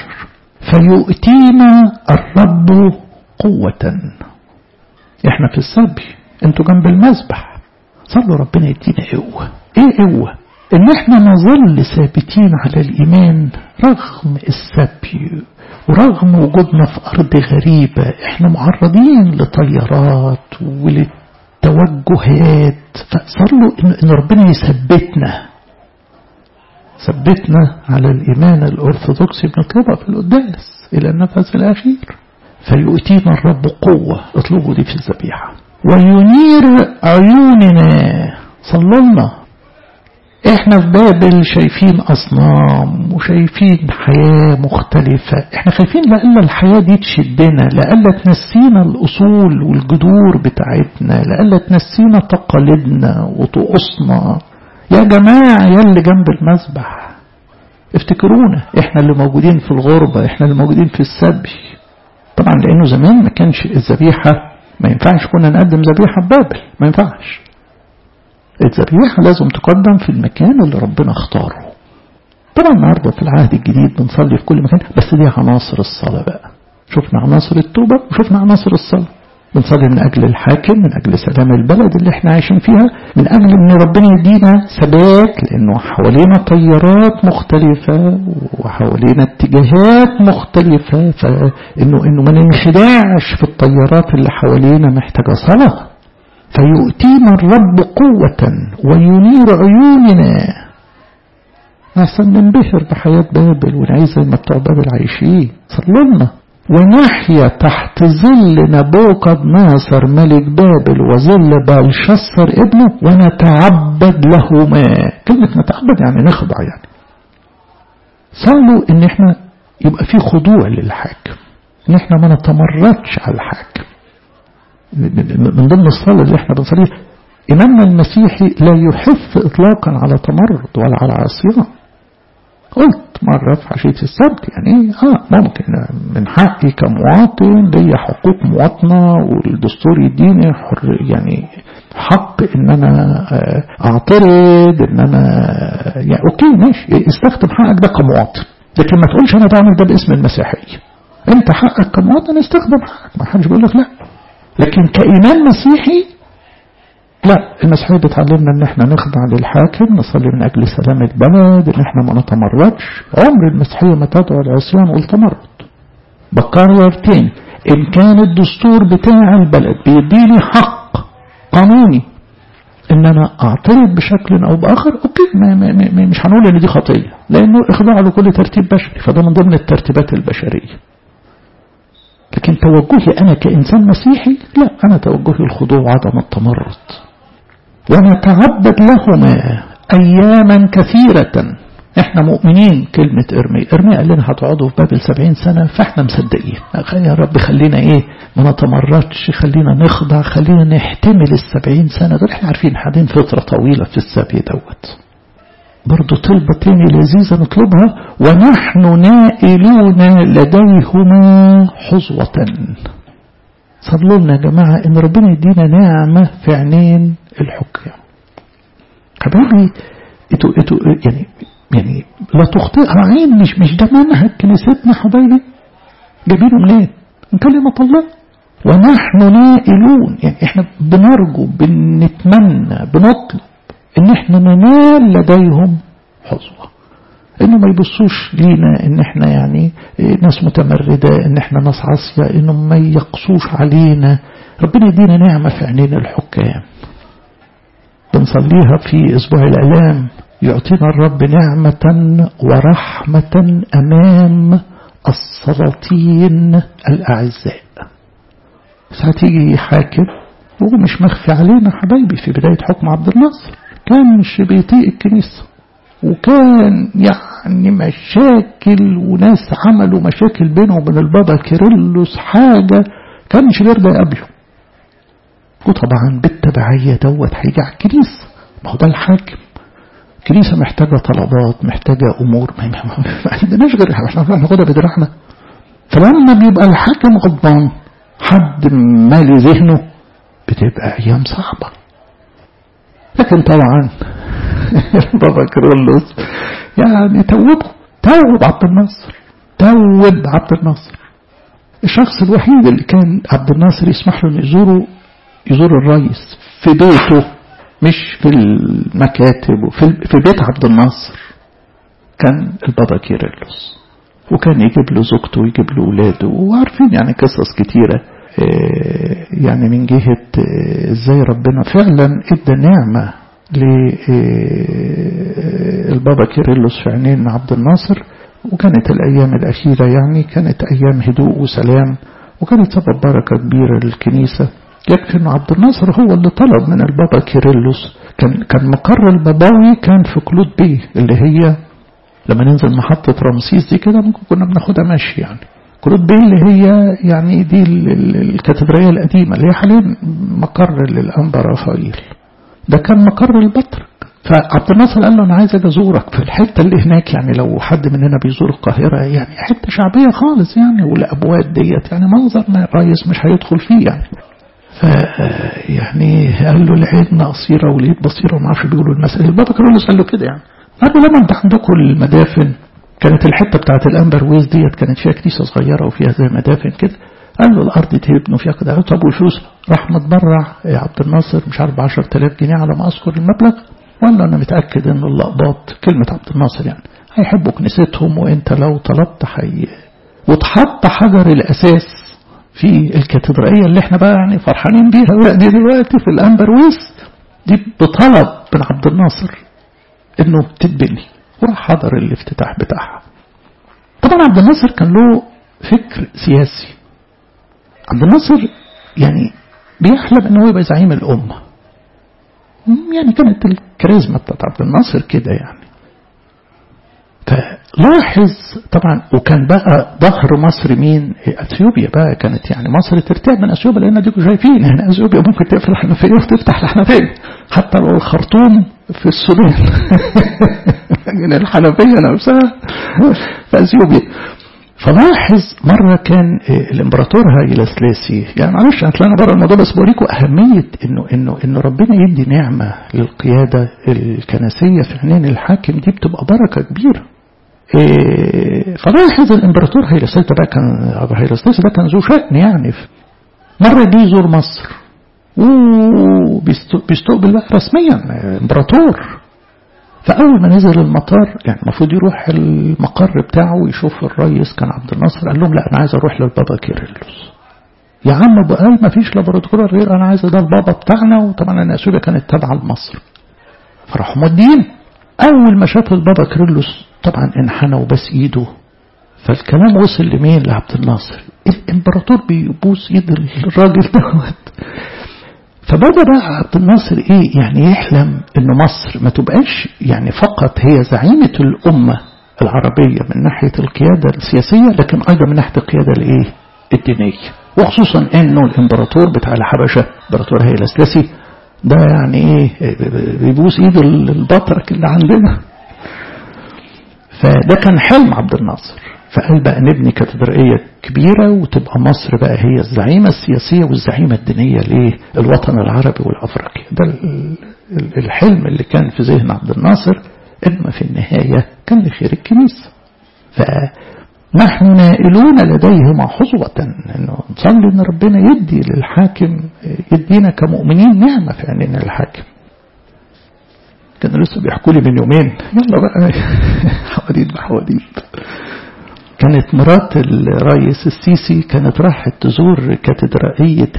فيؤتينا الرب قوة احنا في السبي انتوا جنب المذبح صلوا ربنا يدينا قوة ايه قوة ان احنا نظل ثابتين على الايمان رغم السبي ورغم وجودنا في ارض غريبة احنا معرضين لطيارات وللتوجهات فصلوا ان, إن ربنا يثبتنا ثبتنا على الإيمان الأرثوذكسي بنطلبها في القداس إلى النفس الأخير فيؤتينا الرب قوة اطلبوا دي في الذبيحة وينير عيوننا صللنا احنا في بابل شايفين أصنام وشايفين حياة مختلفة احنا خايفين لألا الحياة دي تشدنا لألا تنسينا الأصول والجذور بتاعتنا لألا تنسينا تقاليدنا وطقوسنا يا جماعة يا اللي جنب المسبح افتكرونا احنا اللي موجودين في الغربة احنا اللي موجودين في السبي طبعا لانه زمان ما كانش الذبيحة ما ينفعش كنا نقدم ذبيحة ببابل ما ينفعش الذبيحة لازم تقدم في المكان اللي ربنا اختاره طبعا النهاردة في العهد الجديد بنصلي في كل مكان بس دي عناصر الصلاة بقى شفنا عناصر التوبة وشفنا عناصر الصلاة بنصلي من أجل الحاكم من أجل سلام البلد اللي احنا عايشين فيها من أجل أن ربنا يدينا ثبات لأنه حوالينا طيارات مختلفة وحوالينا اتجاهات مختلفة فإنه إنه ما ننخدعش في الطيارات اللي حوالينا محتاجة صلاة فيؤتينا الرب قوة وينير عيوننا أحسن ننبهر بحياة بابل ونعيش زي ما بتوع بابل عايشين صلوا لنا ونحيا تحت ظل نبوكد ناصر ملك بابل وظل بلشسر ابنه ونتعبد لهما كلمة نتعبد يعني نخضع يعني صلوا ان احنا يبقى في خضوع للحاكم ان احنا ما نتمردش على الحاكم من ضمن الصلاة اللي احنا بنصليها إمامنا المسيحي لا يحث إطلاقا على تمرد ولا على عصيان قلت مرة في عشية السبت يعني اه ممكن من حقي كمواطن ليا حقوق مواطنة والدستور يديني حر يعني حق ان انا اعترض ان انا يعني اوكي ماشي استخدم حقك ده كمواطن لكن ما تقولش انا بعمل ده باسم المسيحية انت حقك كمواطن استخدم حقك ما حدش بيقول لك لا لكن كإيمان مسيحي لا المسيحية بتعلمنا ان احنا نخضع للحاكم نصلي من اجل سلام البلد ان احنا ما نتمردش عمر المسيحية ما تدعو العصيان والتمرد بكرر تاني ان كان الدستور بتاع البلد بيديني حق قانوني ان انا اعترض بشكل او باخر اوكي ما ما ما مش هنقول ان دي خطية لانه اخضاع لكل ترتيب بشري فده من ضمن الترتيبات البشرية لكن توجهي انا كانسان مسيحي لا انا توجهي الخضوع وعدم التمرد ونتعبد لهما أياما كثيرة احنا مؤمنين كلمة ارمي ارمي قال لنا هتقعدوا في بابل سبعين سنة فاحنا مصدقين يا رب خلينا ايه ما نتمردش خلينا نخضع خلينا نحتمل السبعين سنة دول احنا عارفين قاعدين فترة طويلة في السبي دوت برضو طلبة تاني لذيذة نطلبها ونحن نائلون لديهما حظوة صلوا لنا يا جماعة ان ربنا يدينا نعمة في عينين الحكام حبايبي اتو اتو يعني يعني لا تخطئ عين مش مش ده منهج كنيستنا حبايبي جايبينه منين؟ من كلمة الله ونحن نائلون يعني احنا بنرجو بنتمنى بنطلب ان احنا ننال لديهم حظوة انه ما يبصوش لينا ان احنا يعني ناس متمردة ان احنا ناس عاصية انه ما يقصوش علينا ربنا يدينا نعمة في عينين الحكام بنصليها في اسبوع الالام يعطينا الرب نعمة ورحمة امام السلاطين الاعزاء ساعات يجي حاكم وهو مش مخفي علينا حبايبي في بداية حكم عبد الناصر كان مش بيطيق الكنيسة وكان يعني مشاكل وناس عملوا مشاكل بينه وبين البابا كيرلس حاجة كان مش بيرضى يقابله وطبعا بالتبعية دوت هيجي على الكنيسة ما هو ده الحاكم الكنيسة محتاجة طلبات محتاجة أمور ما, ما, ما عندناش غير احنا هناخدها بدراعنا فلما بيبقى الحاكم غضبان حد مالي ذهنه بتبقى أيام صعبة لكن طبعا بابا كرولوس يعني توبه توب عبد الناصر توب عبد الناصر الشخص الوحيد اللي كان عبد الناصر يسمح له انه يزوره يزور الرئيس في بيته مش في المكاتب وفي في بيت عبد الناصر كان البابا كيرلس وكان يجيب له زوجته ويجيب له اولاده وعارفين يعني قصص كتيره يعني من جهة ازاي ربنا فعلا ادى نعمة للبابا كيرلس في عينين عبد الناصر وكانت الأيام الأخيرة يعني كانت أيام هدوء وسلام وكانت سبب بركة كبيرة للكنيسة يكفي أن عبد الناصر هو اللي طلب من البابا كيرلس كان كان مقر الباباوي كان في كلود بي اللي هي لما ننزل محطة رمسيس دي كده ممكن كنا بناخدها ماشي يعني كروت بي اللي هي يعني دي الكاتدرائية القديمة اللي هي حاليا مقر للأنبا رافائيل ده كان مقر البطرك فعبد الناصر قال له أنا عايز أجي أزورك في الحتة اللي هناك يعني لو حد مننا بيزور القاهرة يعني حتة شعبية خالص يعني والأبواب ديت يعني منظر ما الرئيس مش هيدخل فيه يعني ف يعني قال له العين قصيرة واليد بصيرة وما اعرفش بيقولوا المسألة البابا كارلوس قال له كده يعني قال له لما انت عندكم المدافن كانت الحتة بتاعت الأنبر ويز ديت كانت فيها كنيسة صغيرة وفيها زي مدافن كده قال له الأرض تهبنوا فيها كده قال طب والفلوس راح متبرع يا عبد الناصر مش عارف ب 10000 جنيه على ما أذكر المبلغ ولا أنا متأكد إن اللقباط كلمة عبد الناصر يعني هيحبوا كنيستهم وأنت لو طلبت حي وتحط حجر الأساس في الكاتدرائية اللي احنا بقى يعني فرحانين بيها دي دلوقتي في الأنبر ويز دي بطلب من عبد الناصر إنه تتبني وراح حضر الافتتاح بتاعها طبعا عبد الناصر كان له فكر سياسي عبد الناصر يعني بيحلم ان هو يبقى زعيم الامه يعني كانت الكاريزما بتاعت عبد الناصر كده يعني فلاحظ طبعا وكان بقى ظهر مصر مين اثيوبيا بقى كانت يعني مصر ترتاح من اثيوبيا لان ديكوا شايفين هنا اثيوبيا ممكن تقفل الحنفيه وتفتح الحنفيه حتى لو الخرطوم في السودان من الحنفيه نفسها في اثيوبيا فلاحظ مرة كان الامبراطور هايلا سلاسي يعني معلش انا طلعنا بره الموضوع بس بوريكم أهمية إنه إنه إنه ربنا يدي نعمة للقيادة الكنسية في عينين الحاكم دي بتبقى بركة كبيرة. فلاحظ الامبراطور هايلا سلاسي ده كان هايلا سلاسي ده كان ذو شأن يعني مرة جه يزور مصر وبيستقبل بقى رسميا امبراطور فأول ما نزل المطار يعني المفروض يروح المقر بتاعه ويشوف الرئيس كان عبد الناصر قال لهم لا أنا عايز أروح للبابا كيرلس يا عم أبو قال ما فيش لابوراتوري غير أنا عايز ده البابا بتاعنا وطبعا أنا أثيوبيا كانت تابعة لمصر فراحوا مودين أول ما شاف البابا كيرلس طبعا انحنى وبس إيده فالكلام وصل لمين لعبد الناصر الإمبراطور بيبوس إيد الراجل دوت فبدأ بقى عبد الناصر ايه يعني يحلم ان مصر ما تبقاش يعني فقط هي زعيمة الأمة العربية من ناحية القيادة السياسية لكن أيضا من ناحية القيادة الايه الدينية وخصوصا انه الامبراطور بتاع الحبشة امبراطور هيلا سلاسي ده يعني ايه بيبوس ايد البطرك اللي عندنا فده كان حلم عبد الناصر فقال بقى نبني كاتدرائية كبيرة وتبقى مصر بقى هي الزعيمة السياسية والزعيمة الدينية للوطن العربي والأفريقي ده الحلم اللي كان في ذهن عبد الناصر إنما في النهاية كان لخير الكنيسة فنحن نائلون لديه محظوة إنه نصلي إن ربنا يدي للحاكم يدينا كمؤمنين نعمة في عيننا الحاكم كانوا لسه بيحكوا لي من يومين يلا بقى حواديت بحواديت كانت مرات الرئيس السيسي كانت راحت تزور كاتدرائية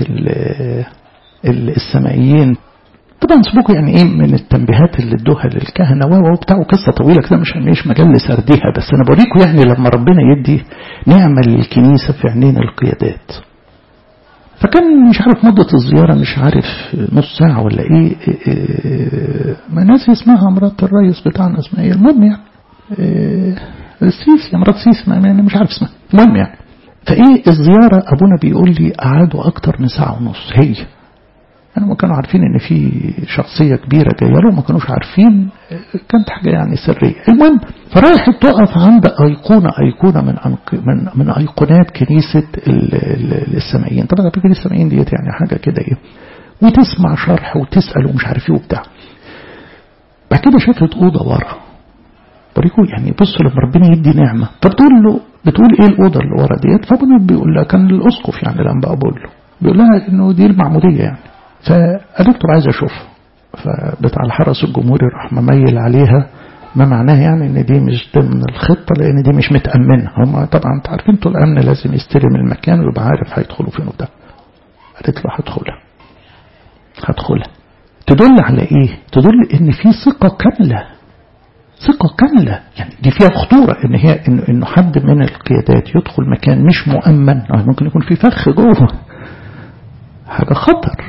السمائيين طبعا سبوكوا يعني ايه من التنبيهات اللي ادوها للكهنه وبتاع قصه طويله كده مش مش مجال لسرديها بس انا بوريكم يعني لما ربنا يدي نعمه للكنيسه في عينين القيادات فكان مش عارف مدة الزيارة مش عارف نص ساعة ولا ايه, إيه, إيه ما ناس اسمها مرات الرئيس بتاعنا اسمها ايه المهم يعني إيه السيسي مرات سيسي يعني مش عارف اسمها المهم يعني فايه الزيارة ابونا بيقول لي قعدوا اكتر من ساعة ونص هي يعني ما كانوا عارفين ان في شخصية كبيرة جاية له ما كانوش عارفين كانت حاجة يعني سرية المهم فراحت تقف عند أيقونة أيقونة من من من أيقونات كنيسة السمائيين طبعا فكرة السمائيين ديت يعني حاجة كده ايه وتسمع شرح وتسأل ومش عارف ايه وبتاع بعد كده شافت أوضة ورا بريكو يعني بصوا لما ربنا يدي نعمة فبتقول له بتقول ايه الأوضة اللي ورا ديت فابونا بيقول لها كان الأسقف يعني لما بقى بقول له بيقول لها انه دي المعمودية يعني فقالت له عايز اشوفها فبتاع الحرس الجمهوري راح مميل عليها ما معناه يعني ان دي مش ضمن الخطة لان دي مش متأمنة هم طبعا انت عارفين طول الامن لازم يستلم المكان ويبقى عارف هيدخلوا فين وبتاع قالت له هدخلها هدخلها تدل على ايه تدل ان في ثقة كاملة ثقة كاملة يعني دي فيها خطورة ان هي انه انه حد من القيادات يدخل مكان مش مؤمن ممكن يكون في فخ جوه حاجة خطر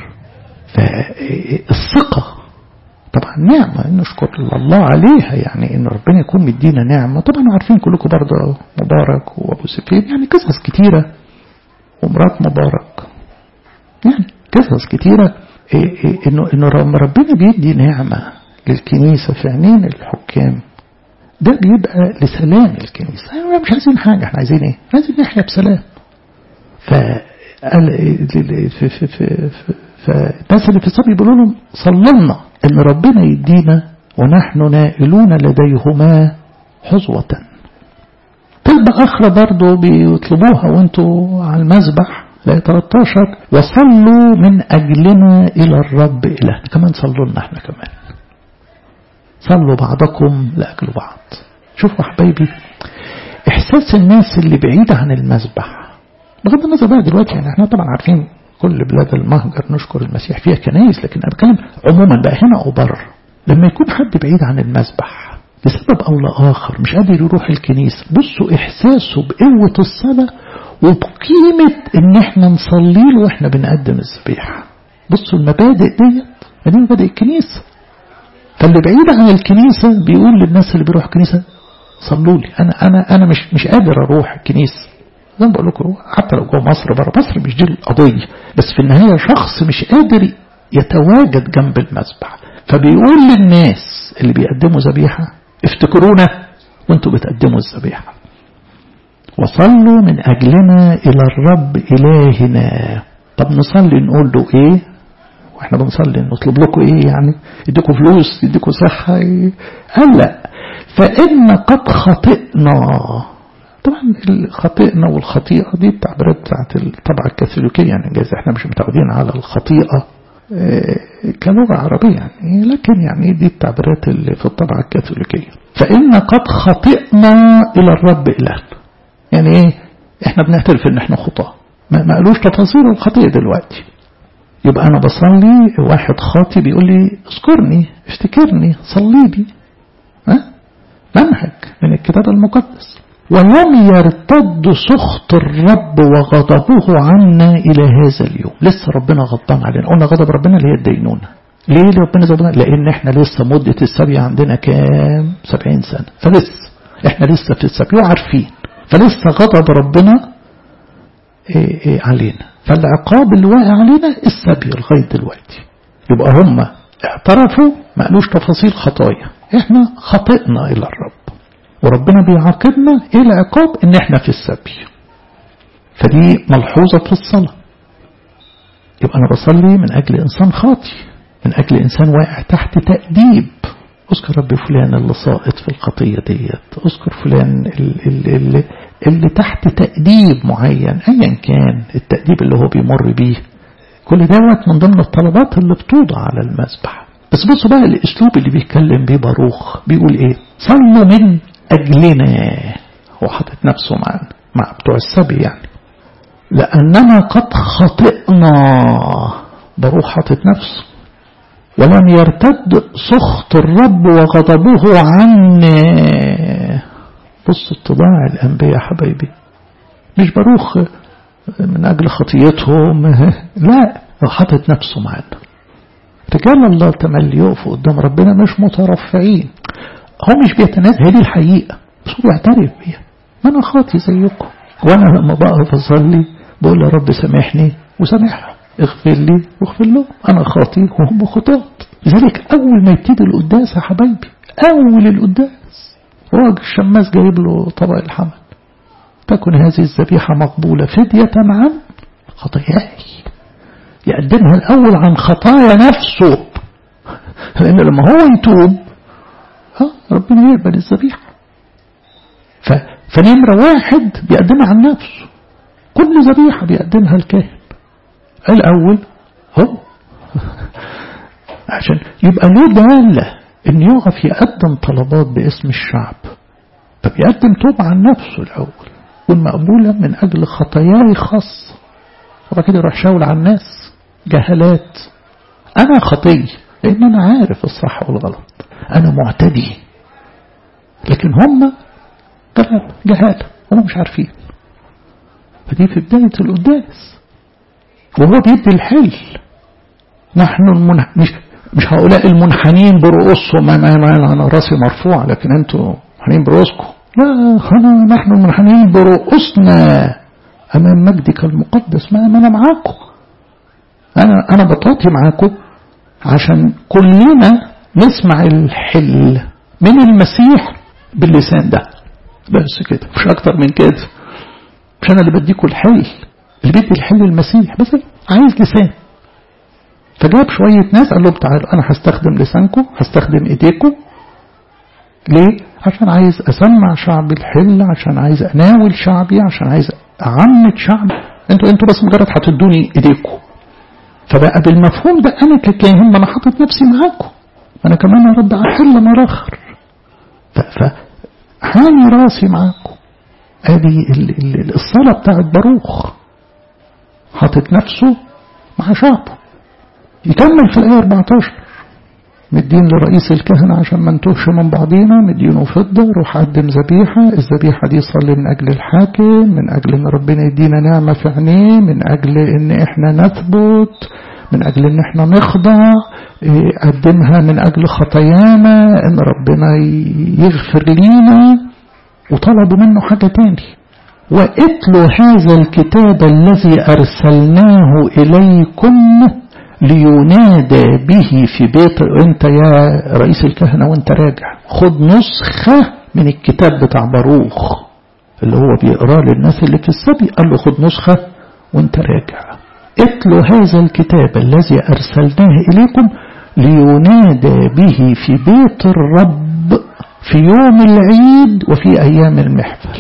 فالثقة طبعا نعمة نشكر الله عليها يعني ان ربنا يكون مدينا نعمة طبعا عارفين كلكم برضه مبارك وابو سفيان يعني قصص كتيرة ومرات مبارك يعني قصص كتيرة إيه إيه انه انه ربنا بيدي نعمة للكنيسة في عينين الحكام ده بيبقى لسلام الكنيسة يعني مش عايزين حاجة احنا عايزين ايه عايزين نحيا بسلام ف في في في في فالناس اللي في السبي بيقولوا لهم صللنا ان ربنا يدينا ونحن نائلون لديهما حظوة تبقى أخرى برضو بيطلبوها وانتوا على المذبح لا 13 وصلوا من أجلنا إلى الرب إلهنا كمان صلوا لنا احنا كمان صلوا بعضكم لأجل بعض شوفوا حبايبي إحساس الناس اللي بعيدة عن المذبح بغض النظر بقى دلوقتي يعني احنا طبعا عارفين كل بلاد المهجر نشكر المسيح فيها كنايس لكن انا بتكلم عموما بقى هنا او بره لما يكون حد بعيد عن المذبح لسبب او لاخر مش قادر يروح الكنيسه بصوا احساسه بقوه الصلاه وبقيمه ان احنا نصلي له واحنا بنقدم الذبيحه بصوا المبادئ ديت دي مبادئ الكنيسه فاللي بعيد عن الكنيسه بيقول للناس اللي بيروح الكنيسه صلوا لي انا انا انا مش مش قادر اروح الكنيسه زي ما بقول لكم حتى لو جوه مصر بره مصر مش دي القضيه بس في النهايه شخص مش قادر يتواجد جنب المذبح فبيقول للناس اللي بيقدموا ذبيحه افتكرونا وانتوا بتقدموا الذبيحه وصلوا من اجلنا الى الرب الهنا طب نصلي نقول له ايه واحنا بنصلي نطلب لكم ايه يعني يديكم فلوس يديكم صحه إيه؟ قال لا فان قد خطئنا طبعا الخطيئنا والخطيئة دي التعبيرات بتاعت الطبعة الكاثوليكية يعني جايز احنا مش متعودين على الخطيئة كلغة عربية يعني لكن يعني دي التعبيرات اللي في الطبعة الكاثوليكية فإن قد خطئنا إلى الرب إلهنا يعني ايه احنا بنعترف ان احنا خطاة ما قالوش تفاصيل الخطيئة دلوقتي يبقى انا بصلي واحد خاطي بيقول لي اذكرني افتكرني صلي لي ها منهج من الكتاب المقدس ولم يرتد سخط الرب وغضبه عنا إلى هذا اليوم لسه ربنا غضبان علينا قلنا غضب ربنا اللي هي الدينونة ليه ربنا غضبان لأن احنا لسه مدة السبي عندنا كام سبعين سنة فلسه احنا لسه في السبي وعارفين فلسه غضب ربنا إيه إيه علينا فالعقاب اللي واقع علينا السبي لغاية دلوقتي يبقى هم اعترفوا ما قالوش تفاصيل خطايا احنا خطئنا إلى الرب وربنا بيعاقبنا ايه العقاب ان احنا في السبي فدي ملحوظة في الصلاة يبقى انا بصلي من اجل انسان خاطي من اجل انسان واقع تحت تأديب اذكر رب فلان اللي ساقط في الخطية ديت اذكر فلان اللي, اللي, اللي تحت تأديب معين ايا كان التأديب اللي هو بيمر بيه كل دوت من ضمن الطلبات اللي بتوضع على المذبح بس بصوا بقى الاسلوب اللي بيتكلم بيه باروخ بيقول ايه صلوا من اجلنا هو حاطط نفسه معانا مع بتوع السبي يعني لاننا قد خطئنا باروخ حاطط نفسه ولم يرتد سخط الرب وغضبه عنا بص اتضاع الانبياء حبايبي مش باروخ من اجل خطيتهم لا هو حاطط نفسه معانا رجال الله تملي يقفوا قدام ربنا مش مترفعين هو مش بيتنازل هي دي الحقيقة بس هو بيعترف بيها ما أنا خاطي زيكم وأنا لما بقف أصلي بقول يا رب سامحني وسامحهم اغفر لي واغفر له أنا خاطي وهم خطاط لذلك أول ما يبتدي القداس يا حبايبي أول القداس راجل الشماس جايب له طبق الحمل تكن هذه الذبيحة مقبولة فدية عن خطاياي يقدمها الأول عن خطايا نفسه لأن لما هو يتوب ها ربنا يقبل الذبيحة فنمرة واحد بيقدمها عن نفسه كل ذبيحة بيقدمها الكاهن الأول هو عشان يبقى له دالة إن يقف يقدم طلبات باسم الشعب فبيقدم توبة عن نفسه الأول والمقبولة من أجل خطاياي خاصة وبعد كده يروح شاول على الناس جهلات أنا خطي لأن أنا عارف الصح والغلط أنا معتدي لكن هم غلب جهالة هم مش عارفين فدي في بداية القداس وهو بيدي الحل نحن المنح... مش مش هؤلاء المنحنين برؤوسهم ما ما ما انا راسي مرفوع لكن انتوا منحنين برؤوسكم لا انا نحن المنحنين برؤوسنا امام مجدك المقدس ما انا معاكم انا انا بطاطي معاكم عشان كلنا نسمع الحل من المسيح باللسان ده بس كده مش اكتر من كده مش انا اللي بديكوا الحل اللي بيدي الحل المسيح بس عايز لسان فجاب شوية ناس قال لهم تعالوا أنا هستخدم لسانكم هستخدم إيديكم ليه؟ عشان عايز أسمع شعبي الحل عشان عايز أناول شعبي عشان عايز أعمد شعبي انتوا انتوا بس مجرد هتدوني إيديكم فبقى بالمفهوم ده أنا ككاهن ما أنا حاطط نفسي معاكم أنا كمان أرد على حل مراخر فحاني راسي معاكم ادي الصلاة بتاعت باروخ حاطط نفسه مع شعبه يكمل في الآية 14 مدين لرئيس الكهنة عشان ما نتوهش من بعضينا مدينه فضة روح قدم ذبيحة الذبيحة دي صلي من أجل الحاكم من أجل إن ربنا يدينا نعمة في عينيه من أجل إن إحنا نثبت من أجل إن إحنا نخضع قدمها من أجل خطايانا إن ربنا يغفر لينا وطلبوا منه حاجة تاني واتلوا هذا الكتاب الذي أرسلناه إليكم لينادى به في بيت انت يا رئيس الكهنة وانت راجع خد نسخة من الكتاب بتاع باروخ اللي هو بيقراه للناس اللي في السبي قال له خد نسخة وانت راجع اتلوا هذا الكتاب الذي أرسلناه إليكم لينادى به في بيت الرب في يوم العيد وفي أيام المحفل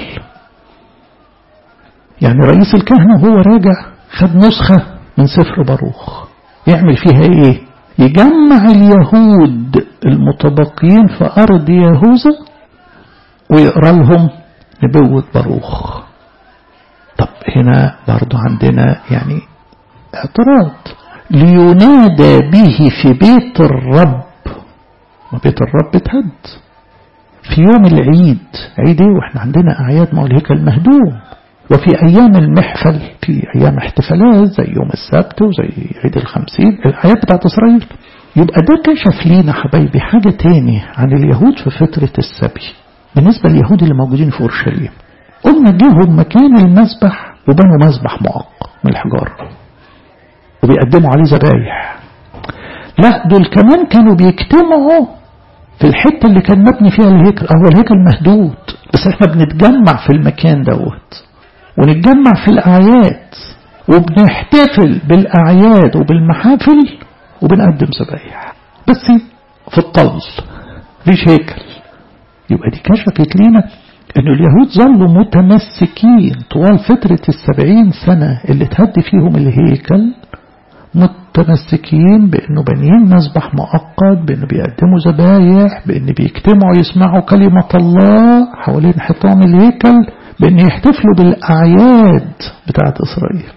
يعني رئيس الكهنة وهو راجع خد نسخة من سفر باروخ يعمل فيها ايه يجمع اليهود المتبقيين في أرض يهوذا ويقرأ لهم نبوة باروخ طب هنا برضو عندنا يعني اعتراض لينادى به في بيت الرب ما بيت الرب اتهد في يوم العيد عيد ايه واحنا عندنا اعياد ما الهيكل مهدوم وفي أيام المحفل في أيام احتفالات زي يوم السبت وزي عيد الخمسين الأعياد بتاعت إسرائيل يبقى ده كشف لينا حبايبي حاجة تاني عن اليهود في فترة السبي بالنسبة لليهود اللي موجودين في أورشليم قلنا جيهم مكان المسبح وبنوا مسبح معق من الحجارة وبيقدموا عليه ذبايح لا دول كمان كانوا بيجتمعوا في الحتة اللي كان مبني فيها الهيكل هو الهيكل مهدود بس احنا بنتجمع في المكان دوت ونتجمع في الأعياد وبنحتفل بالأعياد وبالمحافل وبنقدم ذبايح بس في الطل مفيش هيكل يبقى دي كشفت لينا ان اليهود ظلوا متمسكين طوال فترة السبعين سنة اللي تهدي فيهم الهيكل متمسكين بأنه بنيين مسبح مؤقت بأنه بيقدموا ذبايح بأن بيجتمعوا يسمعوا كلمة الله حوالين حطام الهيكل بأن يحتفلوا بالأعياد بتاعت إسرائيل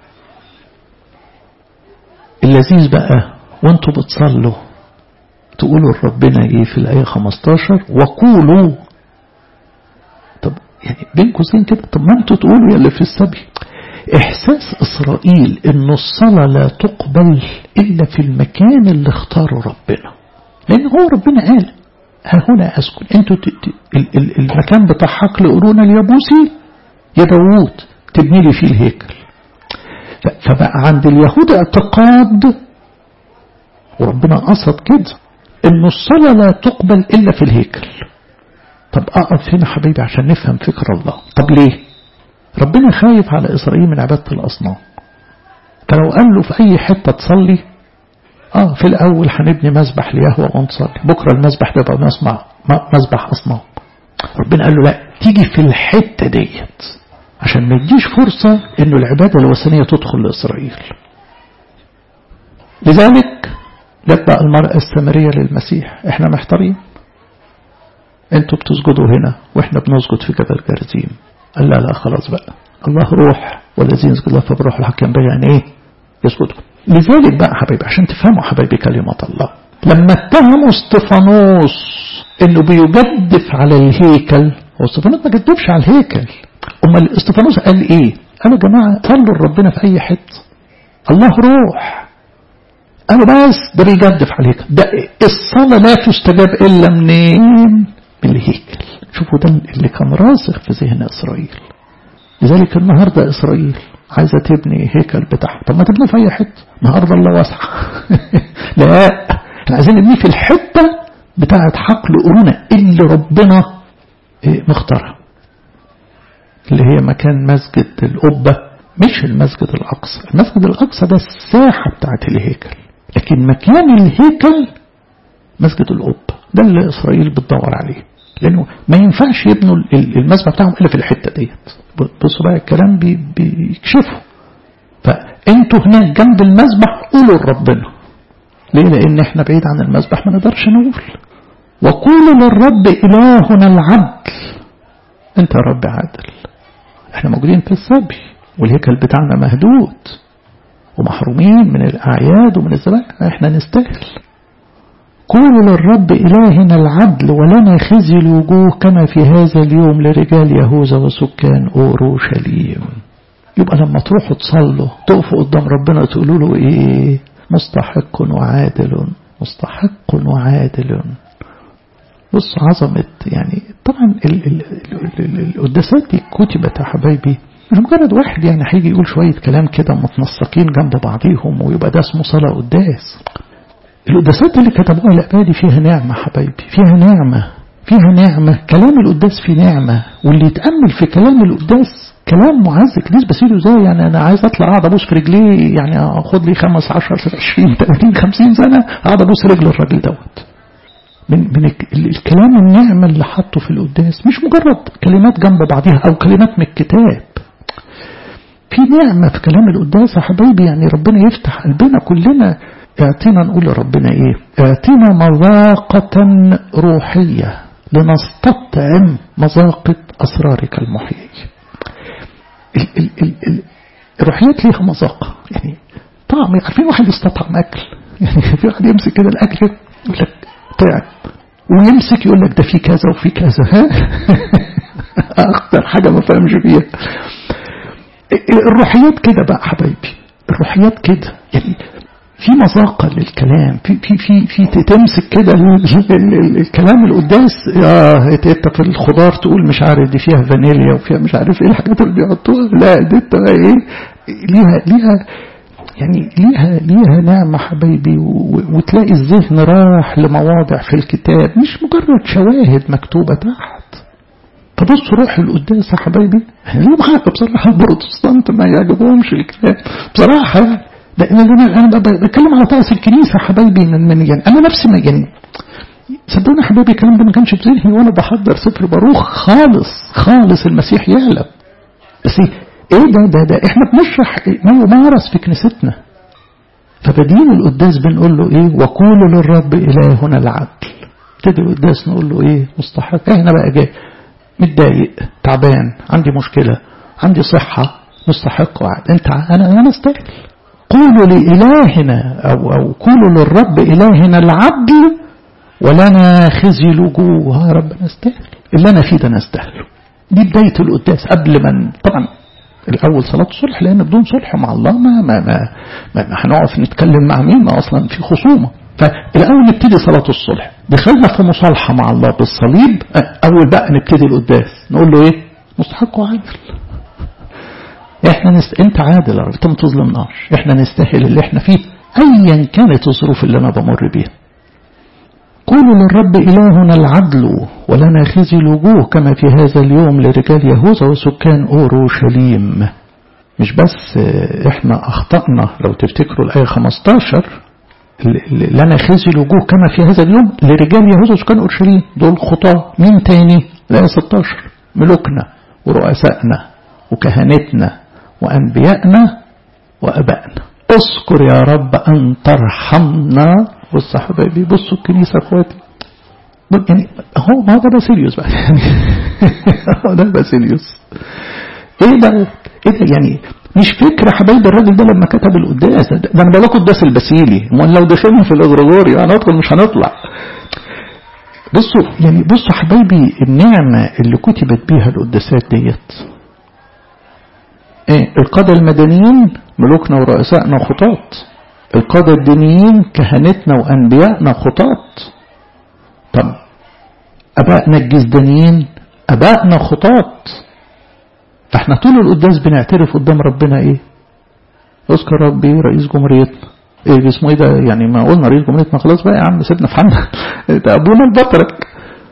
اللذيذ بقى وانتوا بتصلوا تقولوا لربنا ايه في الآية 15 وقولوا طب يعني بين قوسين كده طب ما انتوا تقولوا يا اللي في السبي إحساس إسرائيل إن الصلاة لا تقبل إلا في المكان اللي اختاره ربنا لأن هو ربنا قال ها هنا أسكن أنتوا المكان بتاع حقل قرون اليابوسي يا داوود تبني لي فيه الهيكل فبقى عند اليهود اعتقاد وربنا قصد كده إن الصلاة لا تقبل إلا في الهيكل طب أقف هنا حبيبي عشان نفهم فكر الله طب ليه ربنا خايف على إسرائيل من عبادة الأصنام فلو قال له في أي حتة تصلي آه في الأول هنبني مسبح ليهوى ونصلي بكرة المسبح ده يبقى مسمع مسبح أصنام ربنا قال له لا تيجي في الحتة ديت عشان ما يديش فرصة إنه العبادة الوثنية تدخل لإسرائيل لذلك جت بقى المرأة السامرية للمسيح احنا محتارين انتوا بتسجدوا هنا واحنا بنسجد في جبل جرزيم قال لا لا خلاص بقى الله روح والذين يسجد له فبروح الحق ينبغي يعني ايه يسجدوا لذلك بقى حبايبي عشان تفهموا حبايبي كلمة الله لما اتهموا استفانوس انه بيجدف على الهيكل هو استفانوس ما جدفش على الهيكل امال استفانوس قال ايه قالوا يا جماعة صلوا لربنا في اي حته الله روح قالوا بس ده بيجدف على الهيكل ده الصلاة لا تستجاب الا منين من الهيكل شوفوا ده اللي كان راسخ في ذهن إسرائيل لذلك النهاردة إسرائيل عايزة تبني هيكل بتاعها طب ما تبني في أي حتة النهاردة الله واسع لا احنا عايزين نبني في الحتة بتاعة حقل قرونا اللي ربنا مختارها اللي هي مكان مسجد القبة مش المسجد الأقصى المسجد الأقصى ده الساحة بتاعة الهيكل لكن مكان الهيكل مسجد القبة ده اللي إسرائيل بتدور عليه لأنه ما ينفعش يبنوا المسبح بتاعهم إلا في الحتة ديت بصوا بقى الكلام بي بيكشفوا فأنتوا هناك جنب المسبح قولوا لربنا ليه لأن احنا بعيد عن المسبح ما نقدرش نقول وقولوا للرب إلهنا العدل انت يا رب عادل احنا موجودين في السبي والهيكل بتاعنا مهدود ومحرومين من الأعياد ومن الذبائح احنا نستاهل قولوا للرب إلهنا العدل ولنا خزي الوجوه كما في هذا اليوم لرجال يهوذا وسكان أورشليم يبقى لما تروحوا تصلوا تقفوا قدام ربنا تقولوا له إيه مستحق وعادل مستحق وعادل بص عظمة يعني طبعا القداسات دي كتبت يا حبايبي مش مجرد واحد يعني هيجي يقول شوية كلام كده متنسقين جنب بعضيهم ويبقى ده اسمه صلاة قداس القداسات اللي كتبوها الأبادي فيها نعمة حبايبي فيها نعمة فيها نعمة كلام القداس فيه نعمة واللي يتأمل في كلام القداس كلام معز كنيس بسيله زي يعني أنا عايز أطلع أقعد أبوس في رجليه يعني أخد لي خمس عشر عشرين تلاتين خمسين سنة أقعد أبوس رجل الراجل دوت من من الكلام النعمة اللي حطه في القداس مش مجرد كلمات جنب بعضها أو كلمات من الكتاب في نعمة في كلام القداس يا حبايبي يعني ربنا يفتح قلبنا كلنا اعطينا نقول لربنا ايه اعطينا مذاقة روحية لنستطعم مذاقة أسرارك المحيي ال ال ال ال الروحيات ليها مذاقة يعني طعم عارفين واحد يستطعم أكل يعني في واحد يمسك كده الأكل يقول لك طعم ويمسك يقول لك ده في كذا وفي كذا ها أكتر حاجة ما فهمش فيها الروحيات كده بقى حبايبي الروحيات كده يعني في مذاقة للكلام في في في في تمسك كده الكلام القداس اه انت في الخضار تقول مش عارف دي فيها فانيليا وفيها مش عارف ايه الحاجات اللي بيحطوها لا دي انت ايه ليها ليها يعني ليها ليها نعمة حبايبي وتلاقي الذهن راح لمواضع في الكتاب مش مجرد شواهد مكتوبة تحت فبص روح القداس يا حبايبي ليهم حق بصراحة البروتستانت ما يعجبهمش الكتاب بصراحة يعني لان انا انا بتكلم على طقس الكنيسه حبايبي من من يعني انا نفسي ما يعني صدقوني حبايبي الكلام ده ما كانش في ذهني وانا بحضر سفر باروخ خالص خالص المسيح يعلم بس ايه ده ده ده احنا بنشرح ما يمارس في كنيستنا فبدين القداس بنقول له ايه وقولوا للرب الهنا العدل ابتدي القداس نقول له ايه مستحق احنا بقى جاي متضايق تعبان عندي مشكلة عندي صحة مستحق وعد انت انا انا استاهل قولوا لإلهنا أو, أو قولوا للرب إلهنا العدل ولنا خزي الوجوه يا رب نستاهل اللي أنا فيه ده نستاهله دي بداية القداس قبل ما طبعا الأول صلاة الصلح لأن بدون صلح مع الله ما ما ما, ما, ما هنقف نتكلم مع مين ما أصلا في خصومة فالأول نبتدي صلاة الصلح دخلنا في مصالحة مع الله بالصليب أول بقى نبتدي القداس نقول له إيه مستحق وعادل احنا نست... انت عادل يا رب انت ما تظلمناش احنا نستاهل اللي احنا فيه ايا كانت الظروف اللي انا بمر بيها قولوا للرب إلهنا العدل ولنا خزي الوجوه كما في هذا اليوم لرجال يهوذا وسكان أورشليم مش بس احنا أخطأنا لو تفتكروا الآية 15 لنا خزي الوجوه كما في هذا اليوم لرجال يهوذا وسكان أورشليم دول خطاة مين تاني الآية 16 ملوكنا ورؤسائنا وكهنتنا وأنبيائنا وأبائنا اذكر يا رب أن ترحمنا بص حبايبي بصوا الكنيسة اخواتي يعني هو ما هو ده باسيليوس بقى يعني هو ده باسيليوس ايه ده ايه ده يعني مش فكرة حبايبي الراجل ده لما كتب القداس ده, ده انا بقول لكم القداس الباسيلي امال لو دخلنا في الاغريغوري هندخل مش هنطلع بصوا يعني بصوا حبايبي النعمة اللي كتبت بيها القداسات ديت ايه القادة المدنيين ملوكنا ورؤسائنا خطاط القادة الدينيين كهنتنا وأنبيائنا خطاط طب أبائنا الجزدانيين أبائنا خطاط فاحنا طول القداس بنعترف قدام ربنا ايه اذكر ربي رئيس جمهوريتنا ايه اسمه ايه ده يعني ما قلنا رئيس جمهوريتنا خلاص بقى يا عم سيبنا في حالنا ده ابونا البطرك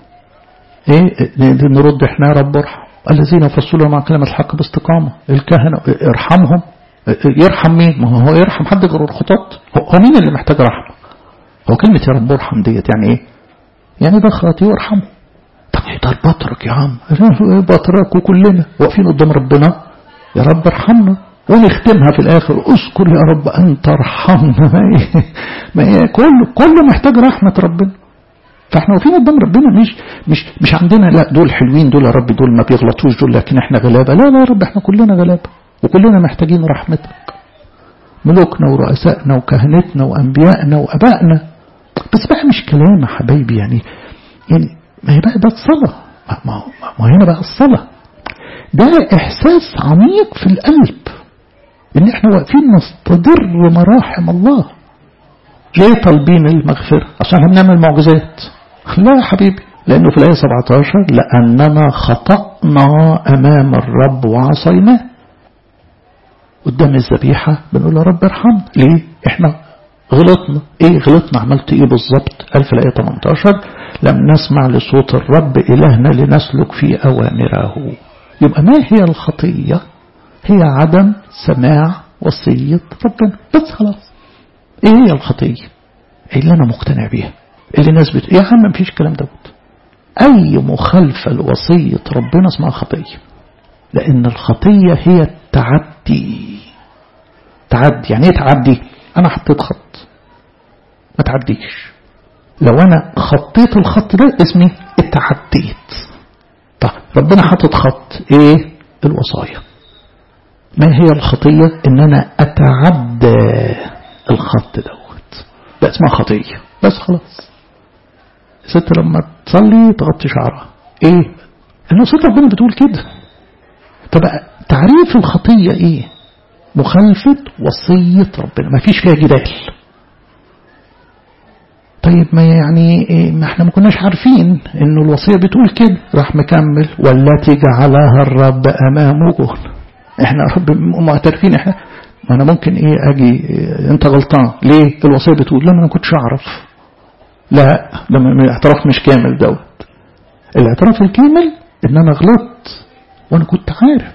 ايه نرد احنا يا رب ارحم الذين فصلوا مع كلمة الحق باستقامة الكهنة ارحمهم يرحم مين ما هو يرحم حد غير الخطاط هو مين اللي محتاج رحمة هو كلمة يا رب ارحم ديت يعني ايه يعني ده خاطي وارحمه طب ده البطرك يا عم بطرك وكلنا واقفين قدام ربنا يا رب ارحمنا ونختمها في الاخر اذكر يا رب ان ترحمنا ما هي ما هي كله كله محتاج رحمة ربنا فاحنا واقفين قدام ربنا مش مش مش عندنا لا دول حلوين دول يا رب دول ما بيغلطوش دول لكن احنا غلابه لا لا يا رب احنا كلنا غلابه وكلنا محتاجين رحمتك ملوكنا ورؤسائنا وكهنتنا وانبيائنا وابائنا بس بقى مش كلام يا حبايبي يعني يعني ما هي بقى ده الصلاه ما هو ما هنا بقى الصلاه ده احساس عميق في القلب ان احنا واقفين نستضر مراحم الله ليه طالبين المغفره عشان بنعمل معجزات لا يا حبيبي لأنه في الآية 17 لأننا خطأنا أمام الرب وعصيناه قدام الذبيحة بنقول يا رب ارحمنا ليه احنا غلطنا ايه غلطنا عملت ايه بالظبط قال في الآية 18 لم نسمع لصوت الرب إلهنا لنسلك في أوامره يبقى ما هي الخطية هي عدم سماع وصية ربنا بس خلاص ايه هي الخطية اللي انا مقتنع بيها اللي الناس بت... يا عم مفيش الكلام دوت اي مخالفة لوصية ربنا اسمها خطية لان الخطية هي التعدي تعدي يعني ايه تعدي انا حطيت خط ما تعديش لو انا خطيت الخط ده اسمي اتعديت طب ربنا حاطط خط ايه الوصايا ما هي الخطية ان انا اتعدى الخط دوت ده اسمها خطية بس خلاص الست لما تصلي تغطي شعرها ايه ان صوت ربنا بتقول كده طب تعريف الخطية ايه مخالفة وصية ربنا ما فيش فيها جدال طيب ما يعني إيه ما احنا ما كناش عارفين انه الوصية بتقول كده راح مكمل والتي جعلها الرب امام وجوهنا احنا رب معترفين احنا ما انا ممكن ايه اجي إيه انت غلطان ليه الوصية بتقول لا ما انا كنتش اعرف لا ده الاعتراف مش كامل دوت الاعتراف الكامل ان انا غلطت وانا كنت عارف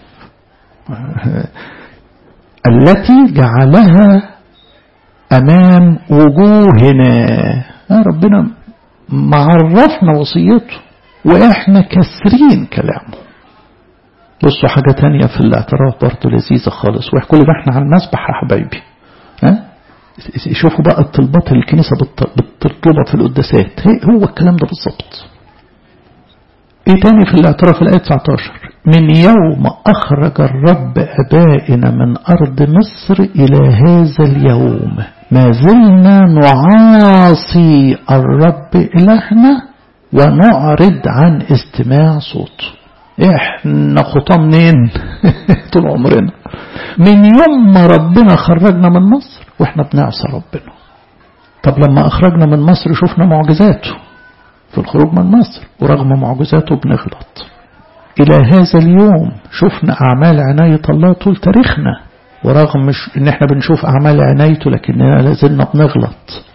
التي جعلها امام وجوهنا آه ربنا معرفنا وصيته واحنا كسرين كلامه بصوا حاجة تانية في الاعتراف برضه لذيذة خالص وكل ده احنا على المسبح يا حبايبي ها شوفوا بقى الطلبات اللي الكنيسة بتطلبها في القداسات هو الكلام ده بالظبط ايه تاني في الاعتراف الآية 19 من يوم أخرج الرب أبائنا من أرض مصر إلى هذا اليوم ما زلنا نعاصي الرب إلهنا ونعرض عن استماع صوته احنا خطاه منين طول عمرنا من يوم ما ربنا خرجنا من مصر واحنا بنعصى ربنا طب لما اخرجنا من مصر شفنا معجزاته في الخروج من مصر ورغم معجزاته بنغلط الى هذا اليوم شفنا اعمال عناية الله طول تاريخنا ورغم مش ان احنا بنشوف اعمال عنايته لكننا لازلنا بنغلط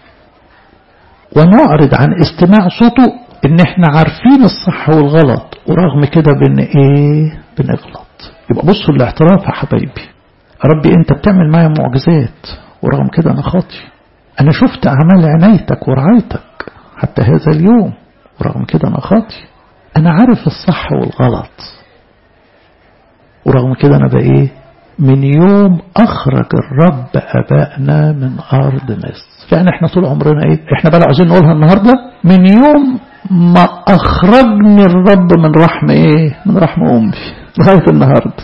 ونعرض عن استماع صوته ان احنا عارفين الصح والغلط ورغم كده بن ايه بنغلط يبقى بصوا الاعتراف يا حبايبي ربي انت بتعمل معايا معجزات ورغم كده انا خاطي انا شفت اعمال عنايتك ورعايتك حتى هذا اليوم ورغم كده انا خاطي انا عارف الصح والغلط ورغم كده انا بقى ايه من يوم اخرج الرب ابائنا من ارض مصر يعني احنا طول عمرنا ايه احنا بقى عاوزين نقولها النهارده من يوم ما أخرجني الرب من رحم إيه من رحم أمي لغاية النهاردة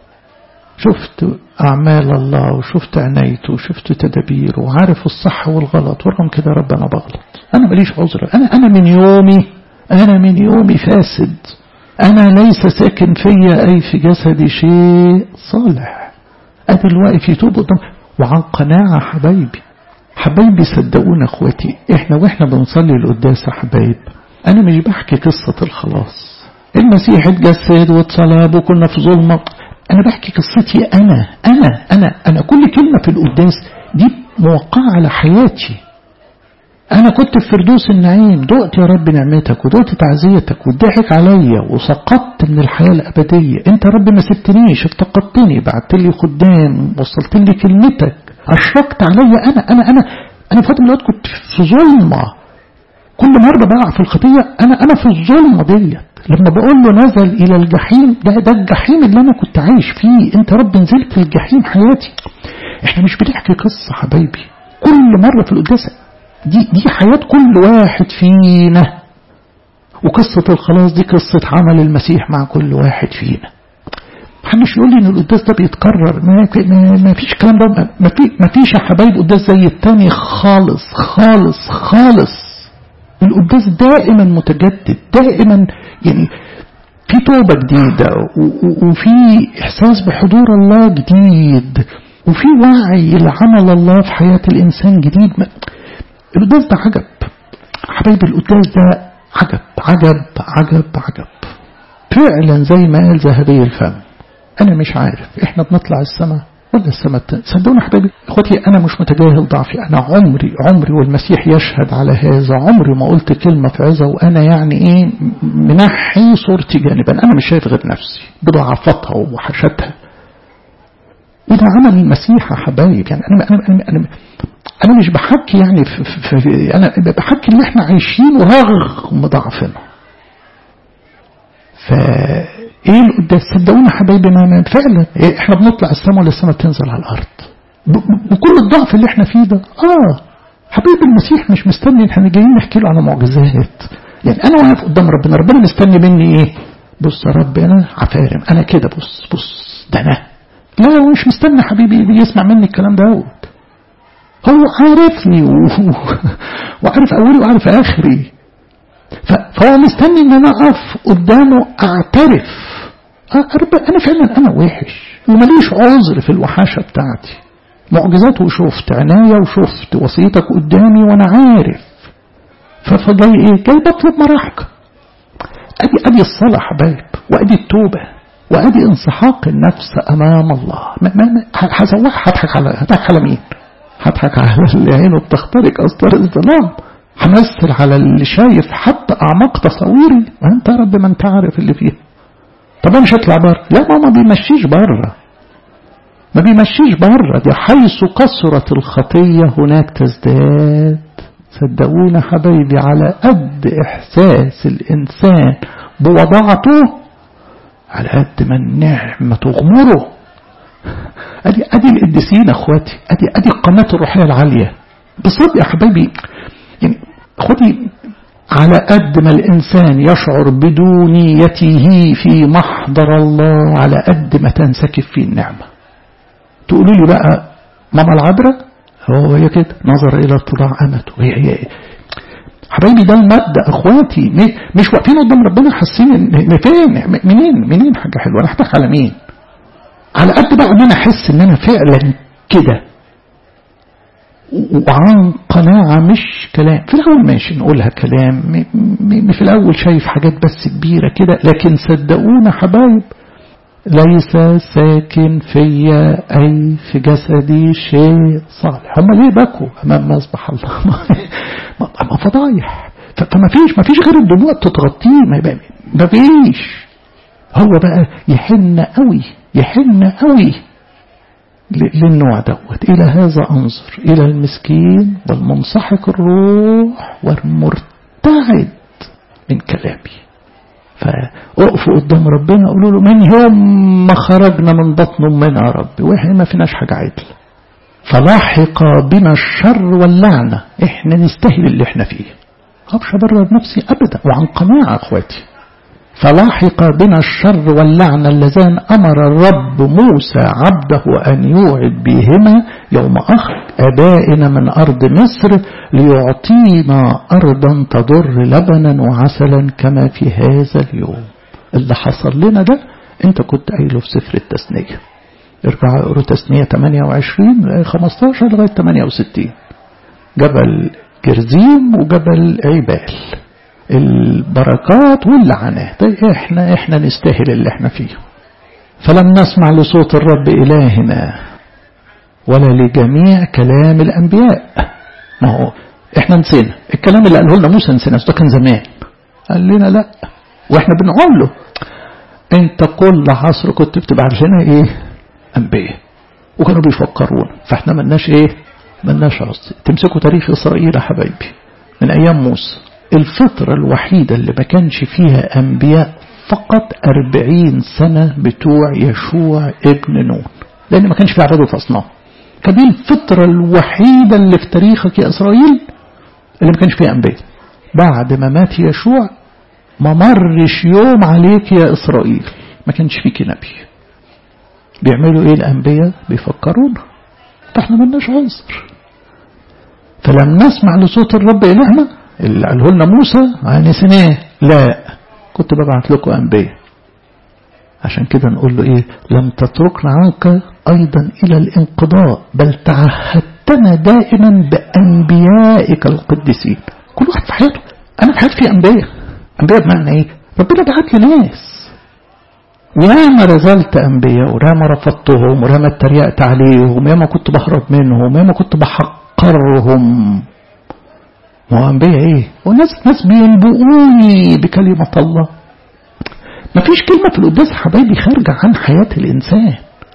شفت أعمال الله وشفت عنايته وشفت تدابيره وعارف الصح والغلط ورغم كده رب أنا بغلط أنا ماليش عذر أنا أنا من يومي أنا من يومي فاسد أنا ليس ساكن فيا أي في جسدي شيء صالح أنا الواقف يتوب قدام وعن قناعة حبايبي حبايبي صدقونا اخواتي احنا واحنا بنصلي القداس يا حبايب انا مش بحكي قصة الخلاص المسيح اتجسد واتصلب وكنا في ظلمة انا بحكي قصتي انا انا انا انا كل كلمة في القداس دي موقعة على حياتي انا كنت في فردوس النعيم دقت يا رب نعمتك ودقت تعزيتك وضحك عليا وسقطت من الحياة الابدية انت يا رب ما سبتنيش افتقدتني بعت لي خدام وصلت لي كلمتك أشركت عليا أنا أنا أنا أنا في وقت من الأوقات كنت في ظلمة كل مرة بقع في الخطية أنا أنا في الظلمة ديت لما بقول له نزل إلى الجحيم ده ده الجحيم اللي أنا كنت عايش فيه أنت رب نزلت في الجحيم حياتي إحنا مش بنحكي قصة حبايبي كل مرة في القداسة دي دي حياة كل واحد فينا وقصة الخلاص دي قصة عمل المسيح مع كل واحد فينا محدش يقول لي ان القداس ده بيتكرر ما, ما, ما فيش الكلام ده ما, في ما فيش يا حبايب قداس زي التاني خالص خالص خالص القداس دائما متجدد دائما يعني في توبة جديدة وفي إحساس بحضور الله جديد وفي وعي لعمل الله في حياة الإنسان جديد القداس ده عجب حبايبي القداس ده عجب عجب عجب عجب فعلا زي ما قال ذهبي الفم أنا مش عارف إحنا بنطلع السماء ولا السماء صدقوني حبايبي اخواتي أنا مش متجاهل ضعفي أنا عمري عمري والمسيح يشهد على هذا عمري ما قلت كلمة في عزة وأنا يعني إيه منحي صورتي جانبا أنا مش شايف غير نفسي بضعفتها ووحشتها وده عمل المسيح يا حبايب يعني أنا أنا أنا, أنا أنا مش بحكي يعني في في في أنا بحكي إن إحنا عايشين رغم ضعفنا ف ايه القداس صدقونا حبايبي ما فعلا إيه احنا بنطلع السماء ولا السماء بتنزل على الارض بكل الضعف اللي احنا فيه ده اه حبيب المسيح مش مستني احنا جايين نحكي له على معجزات يعني انا واقف قدام ربنا ربنا مستني مني ايه بص يا رب انا عفارم انا كده بص بص ده انا لا هو مش مستني حبيبي يسمع مني الكلام ده هو عارفني و... وعارف اولي وعارف اخري فهو مستني ان انا اقف قدامه اعترف انا فعلا انا وحش ومليش عذر في الوحاشة بتاعتي معجزات وشفت عناية وشفت وصيتك قدامي وانا عارف فجاي ايه جاي بطلب مراحك ادي ادي الصلاة حبايب وادي التوبة وادي انسحاق النفس امام الله ما ما هسوح هضحك على هضحك على مين هضحك على اللي عينه بتخترق اسطار الظلام همثل على اللي شايف حتى اعماق تصاويري ما انت يا رب ما انت عارف اللي فيها طب انا مش هطلع بره لا ما ما بيمشيش بره ما بيمشيش بره دي حيث كثرت الخطية هناك تزداد صدقونا حبايبي على قد إحساس الإنسان بوضعته على قد ما النعمة تغمره أدي, أدي القديسين اخواتي ادي ادي القامات الروحيه العاليه بصدق يا حبايبي يعني خدي على قد ما الإنسان يشعر بدونيته في محضر الله على قد ما تنسكب فيه النعمة تقولوا لي بقى ماما العذراء هو هي كده نظر إلى اتضاع أمته هي هي حبايبي ده المبدأ أخواتي مش واقفين قدام ربنا حاسين فين منين منين حاجة حلوة أنا أحتاج على مين على قد بقى ان انا احس ان انا فعلا كده وعن قناعة مش كلام في الأول ماشي نقولها كلام في الأول شايف حاجات بس كبيرة كده لكن صدقونا حبايب ليس ساكن فيا أي في جسدي شيء صالح هم ليه بكوا أمام مصبح الله ما فضايح فما فيش ما فيش غير الدموع تتغطيه ما فيش هو بقى يحن قوي يحن قوي للنوع دوت إلى هذا أنظر إلى المسكين والمنسحق الروح والمرتعد من كلامي فأقفوا قدام ربنا قولوا له من يوم ما خرجنا من بطن أمنا يا رب وإحنا ما فيناش حاجة عدل فلاحق بنا الشر واللعنة إحنا نستاهل اللي إحنا فيه أبش أبرر نفسي أبدا وعن قناعة أخواتي فلاحق بنا الشر واللعنة اللذان أمر الرب موسى عبده أن يوعد بهما يوم أخذ أبائنا من أرض مصر ليعطينا أرضا تضر لبنا وعسلا كما في هذا اليوم اللي حصل لنا ده انت كنت قايله في سفر التثنية ارجع اقروا تثنية 28 15 لغاية 68 جبل جرزيم وجبل عبال البركات واللعنات احنا احنا نستاهل اللي احنا فيه فلم نسمع لصوت الرب إلهنا ولا لجميع كلام الأنبياء ما هو احنا نسينا الكلام اللي قاله لنا موسى نسينا ده كان زمان قال لنا لا واحنا بنقول له انت كل عصر كنت بتبعت لنا ايه أنبياء وكانوا بيفكرونا فاحنا ملناش ايه ملناش قصد تمسكوا تاريخ إسرائيل يا حبايبي من أيام موسى الفترة الوحيدة اللي ما كانش فيها أنبياء فقط أربعين سنة بتوع يشوع ابن نون لأن ما كانش فيها عبادة أصنام كان دي الفترة الوحيدة اللي في تاريخك يا إسرائيل اللي ما كانش فيها أنبياء بعد ما مات يشوع ما مرش يوم عليك يا إسرائيل ما كانش فيك نبي بيعملوا ايه الأنبياء بيفكرونا احنا ملناش عنصر فلم نسمع لصوت الرب إلهنا اللي قاله لنا موسى نسيناه لا كنت ببعت لكم أنبياء عشان كده نقول له إيه لم تتركنا عنك أيضا إلى الانقضاء بل تعهدتنا دائما بأنبيائك القديسين كل واحد في حياته أنا في حياتي في أنبياء أنبياء بمعنى إيه ربنا بعت لي ناس وياما رزلت أنبياء وياما رفضتهم وياما اتريقت عليهم وياما كنت بهرب منهم وياما كنت بحقرهم ما أنبياء إيه وناس ناس بينبؤوني بكلمة الله ما فيش كلمة في القداس حبايبي خارجة عن حياة الإنسان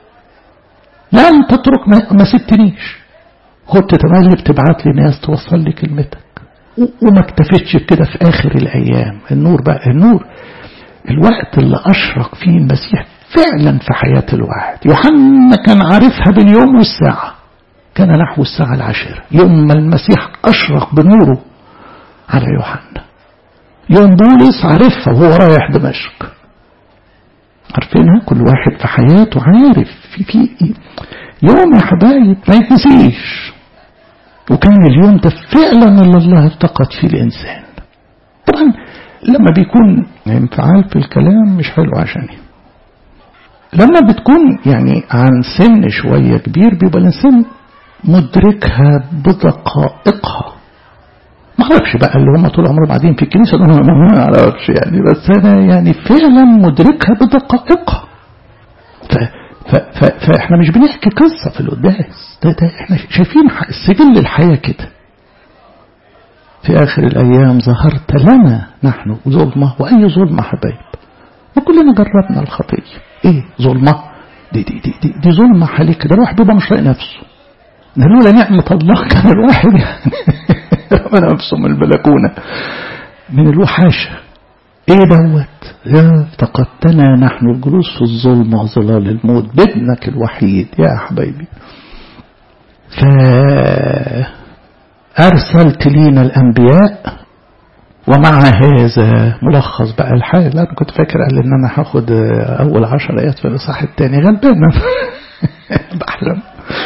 لن تترك ما سبتنيش كنت تملي بتبعت لي ناس توصل لي كلمتك وما اكتفتش بكده في آخر الأيام النور بقى النور الوقت اللي أشرق فيه المسيح فعلا في حياة الواحد يوحنا كان عارفها باليوم والساعة كان نحو الساعة العاشرة يوم ما المسيح أشرق بنوره على يوحنا يوم بولس عارفها وهو رايح دمشق عارفينها كل واحد في حياته عارف في في يوم يا حبايب ما يتنسيش وكان اليوم ده فعلا اللي الله افتقد فيه الإنسان طبعا لما بيكون انفعال في الكلام مش حلو عشاني لما بتكون يعني عن سن شوية كبير بيبقى الإنسان مدركها بدقائقها ما اعرفش بقى اللي هم طول عمرهم قاعدين في الكنيسه دول ما اعرفش يعني بس انا يعني فعلا مدركها بدقائقها ف ف ف فاحنا مش بنحكي قصه في القداس ده, ده احنا شايفين سجل الحياه كده في اخر الايام ظهرت لنا نحن ظلمه واي ظلمه حبايب وكلنا جربنا الخطيه ايه ظلمه دي دي دي دي, دي ظلمه حالي كده الواحد بيبقى مش لاقي نفسه ده لولا نعمة الله كان الواحد يعني رمى نفسه من البلكونة من الوحاشة ايه دوت يا افتقدتنا نحن الجلوس في الظلمة وظلال الموت بابنك الوحيد يا حبايبي فأرسلت لينا الأنبياء ومع هذا ملخص بقى الحال أنا كنت فاكر قال إن أنا هاخد أول عشر آيات في الإصحاح الثاني غلبان بحلم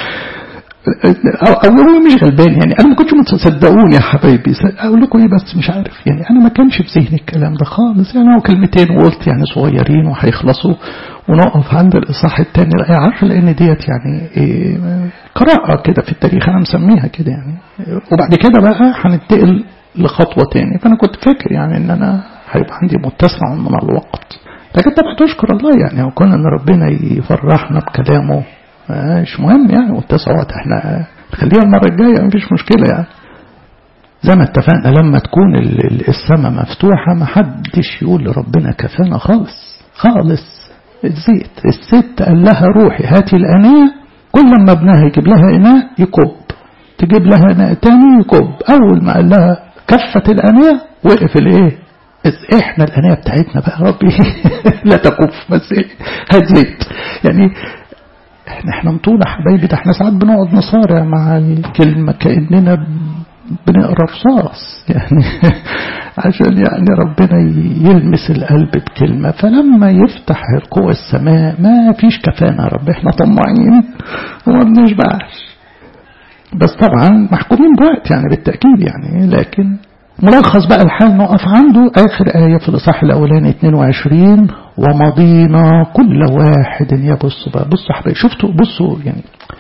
أو, أو هو مش غلبان يعني أنا ما كنتش متصدقوني يا حبايبي أقول لكم إيه بس مش عارف يعني أنا ما كانش في ذهني الكلام ده خالص يعني هو كلمتين وقلت يعني صغيرين وهيخلصوا ونقف عند الإصحاح الثاني الآية 10 لأن ديت يعني إيه قراءة كده في التاريخ أنا مسميها كده يعني وبعد كده بقى هننتقل لخطوة تاني فأنا كنت فاكر يعني إن أنا هيبقى عندي متسع من الوقت لكن طبعا تشكر الله يعني وكون إن ربنا يفرحنا بكلامه مش مهم يعني متسع وقت احنا نخليها المرة الجاية مفيش مشكلة يعني زي ما اتفقنا لما تكون السماء مفتوحة ما حدش يقول لربنا كفانا خالص خالص الزيت الست قال لها روحي هاتي الأنية كل ما ابنها يجيب لها إناء يكب تجيب لها إناء تاني يكب أول ما قال لها كفت الأنية وقف الإيه احنا الأنية بتاعتنا بقى ربي لا تكف بس هات زيت يعني احنا احنا مطولة حبايبي ده احنا ساعات بنقعد نصارع مع الكلمة كأننا بنقرا رصاص يعني عشان يعني ربنا يلمس القلب بكلمة فلما يفتح قوى السماء ما فيش كفانا يا رب احنا طماعين وما بنشبعش بس طبعا محكومين بوقت يعني بالتأكيد يعني لكن ملخص بقى الحال نقف عنده آخر آية في الإصحاح الأولاني 22 ومضينا كل واحد يبص بقى بصوا حبايبي شفتوا بصوا يعني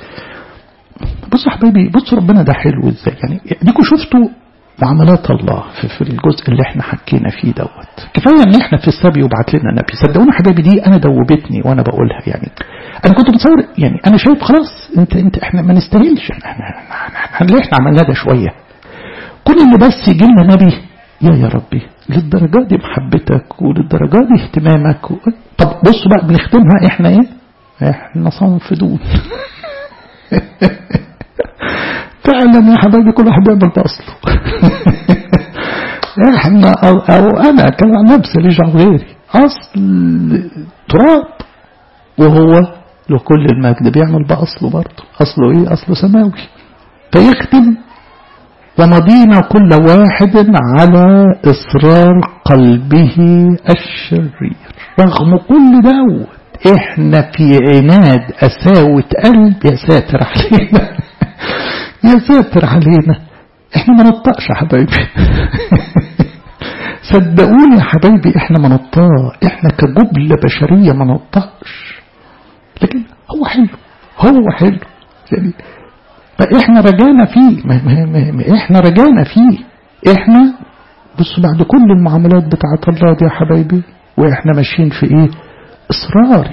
بصوا حبايبي بصوا ربنا ده حلو ازاي يعني ديكوا شفتوا معاملات الله في, في الجزء اللي احنا حكينا فيه دوت كفايه ان احنا في السبي وبعت لنا نبي صدقوني حبايبي دي انا دوبتني وانا بقولها يعني انا كنت بتصور يعني انا شايف خلاص انت انت احنا ما نستاهلش احنا احنا, احنا, احنا, احنا عملنا ده شويه كل اللي بس يجي لنا نبي يا يا ربي للدرجة دي محبتك وللدرجة دي اهتمامك و... طب بصوا بقى بنختمها احنا ايه احنا صنف دون فعلا يا حبايبي كل واحد بيعمل بأصله احنا او, أو انا كان نفسي ليش عن غيري اصل تراب وهو له كل المجد بيعمل بأصله برضه اصله ايه اصله سماوي فيختم ومضينا كل واحد على إصرار قلبه الشرير رغم كل دوت احنا في عناد أساوة قلب يا ساتر علينا يا ساتر علينا احنا ما نطقش يا حبايبي صدقوني يا حبايبي احنا ما نطاق احنا كجبلة بشرية ما نطقش لكن هو حلو هو حلو يعني فاحنا رجعنا فيه ما ما ما احنا رجعنا فيه احنا بصوا بعد كل المعاملات بتاعت الله دي يا حبايبي واحنا ماشيين في ايه اصرار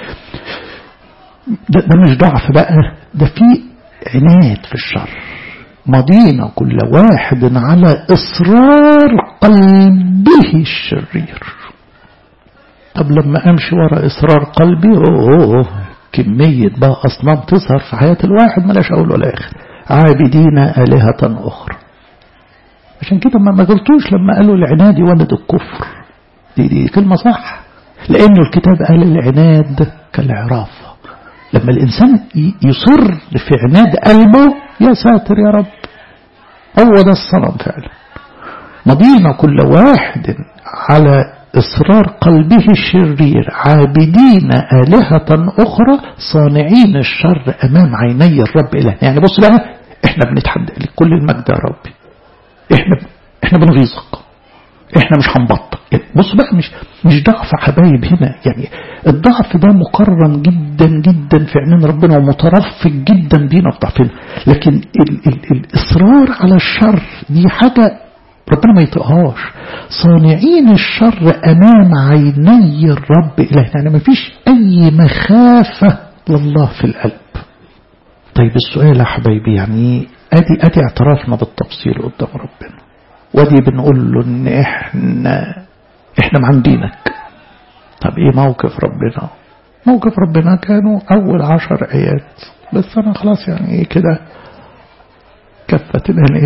ده, ده مش ضعف بقى ده في عناد في الشر مضينا كل واحد على اصرار قلبه الشرير طب لما امشي ورا اصرار قلبي اوه, أوه كمية بقى أصنام تظهر في حياة الواحد ملاش أول ولا آخر عابدين آلهة أخرى عشان كده ما غلطوش لما قالوا العناد ولد الكفر دي, دي كلمة صح لأنه الكتاب قال العناد كالعرافة لما الإنسان يصر في عناد قلبه يا ساتر يا رب هو ده الصنم فعلا مضينا كل واحد على إصرار قلبه الشرير عابدين آلهة أخرى صانعين الشر أمام عيني الرب إله يعني بص بقى إحنا بنتحدى لكل المجد يا ربي إحنا إحنا بنغيظك إحنا مش هنبطل يعني بص بقى مش مش ضعف حبايب هنا يعني الضعف ده مقرن جدا جدا في عينين ربنا ومترفق جدا بينا في ضعفنا لكن ال ال الإصرار على الشر دي حاجة ربنا ما يطقهاش صانعين الشر أمام عيني الرب إلهنا يعني ما فيش أي مخافة لله في القلب طيب السؤال يا حبايبي يعني أدي أدي اعترافنا بالتفصيل قدام ربنا ودي بنقول له إن إحنا إحنا معندينك طب إيه موقف ربنا موقف ربنا كانوا أول عشر آيات بس أنا خلاص يعني إيه كده كفت الأنية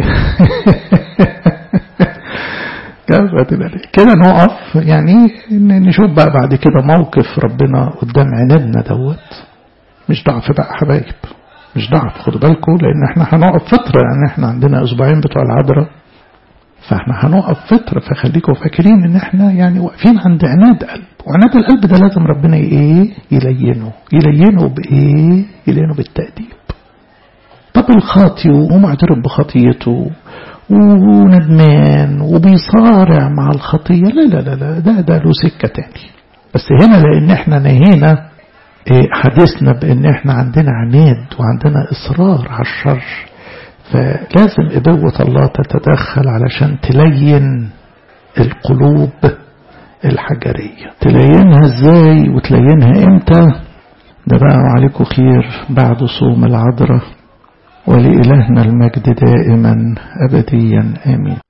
كده نقف يعني نشوف بقى بعد كده موقف ربنا قدام عنادنا دوت مش ضعف بقى حبايب مش ضعف خدوا بالكم لان احنا هنقف فتره يعني احنا عندنا اسبوعين بتوع العذراء فاحنا هنقف فتره فخليكم فاكرين ان احنا يعني واقفين عند عناد قلب وعناد القلب ده لازم ربنا ايه يلينه يلينه بايه يلينه بالتأديب طب الخاطي ومعترف بخطيته وندمان وبيصارع مع الخطية لا لا لا لا ده ده له سكة تاني بس هنا لأن احنا نهينا حديثنا بأن احنا عندنا عناد وعندنا إصرار على الشر فلازم إبوة الله تتدخل علشان تلين القلوب الحجرية تلينها ازاي وتلينها امتى ده بقى عليكم خير بعد صوم العذراء ولإلهنا المجد دائما أبديا آمين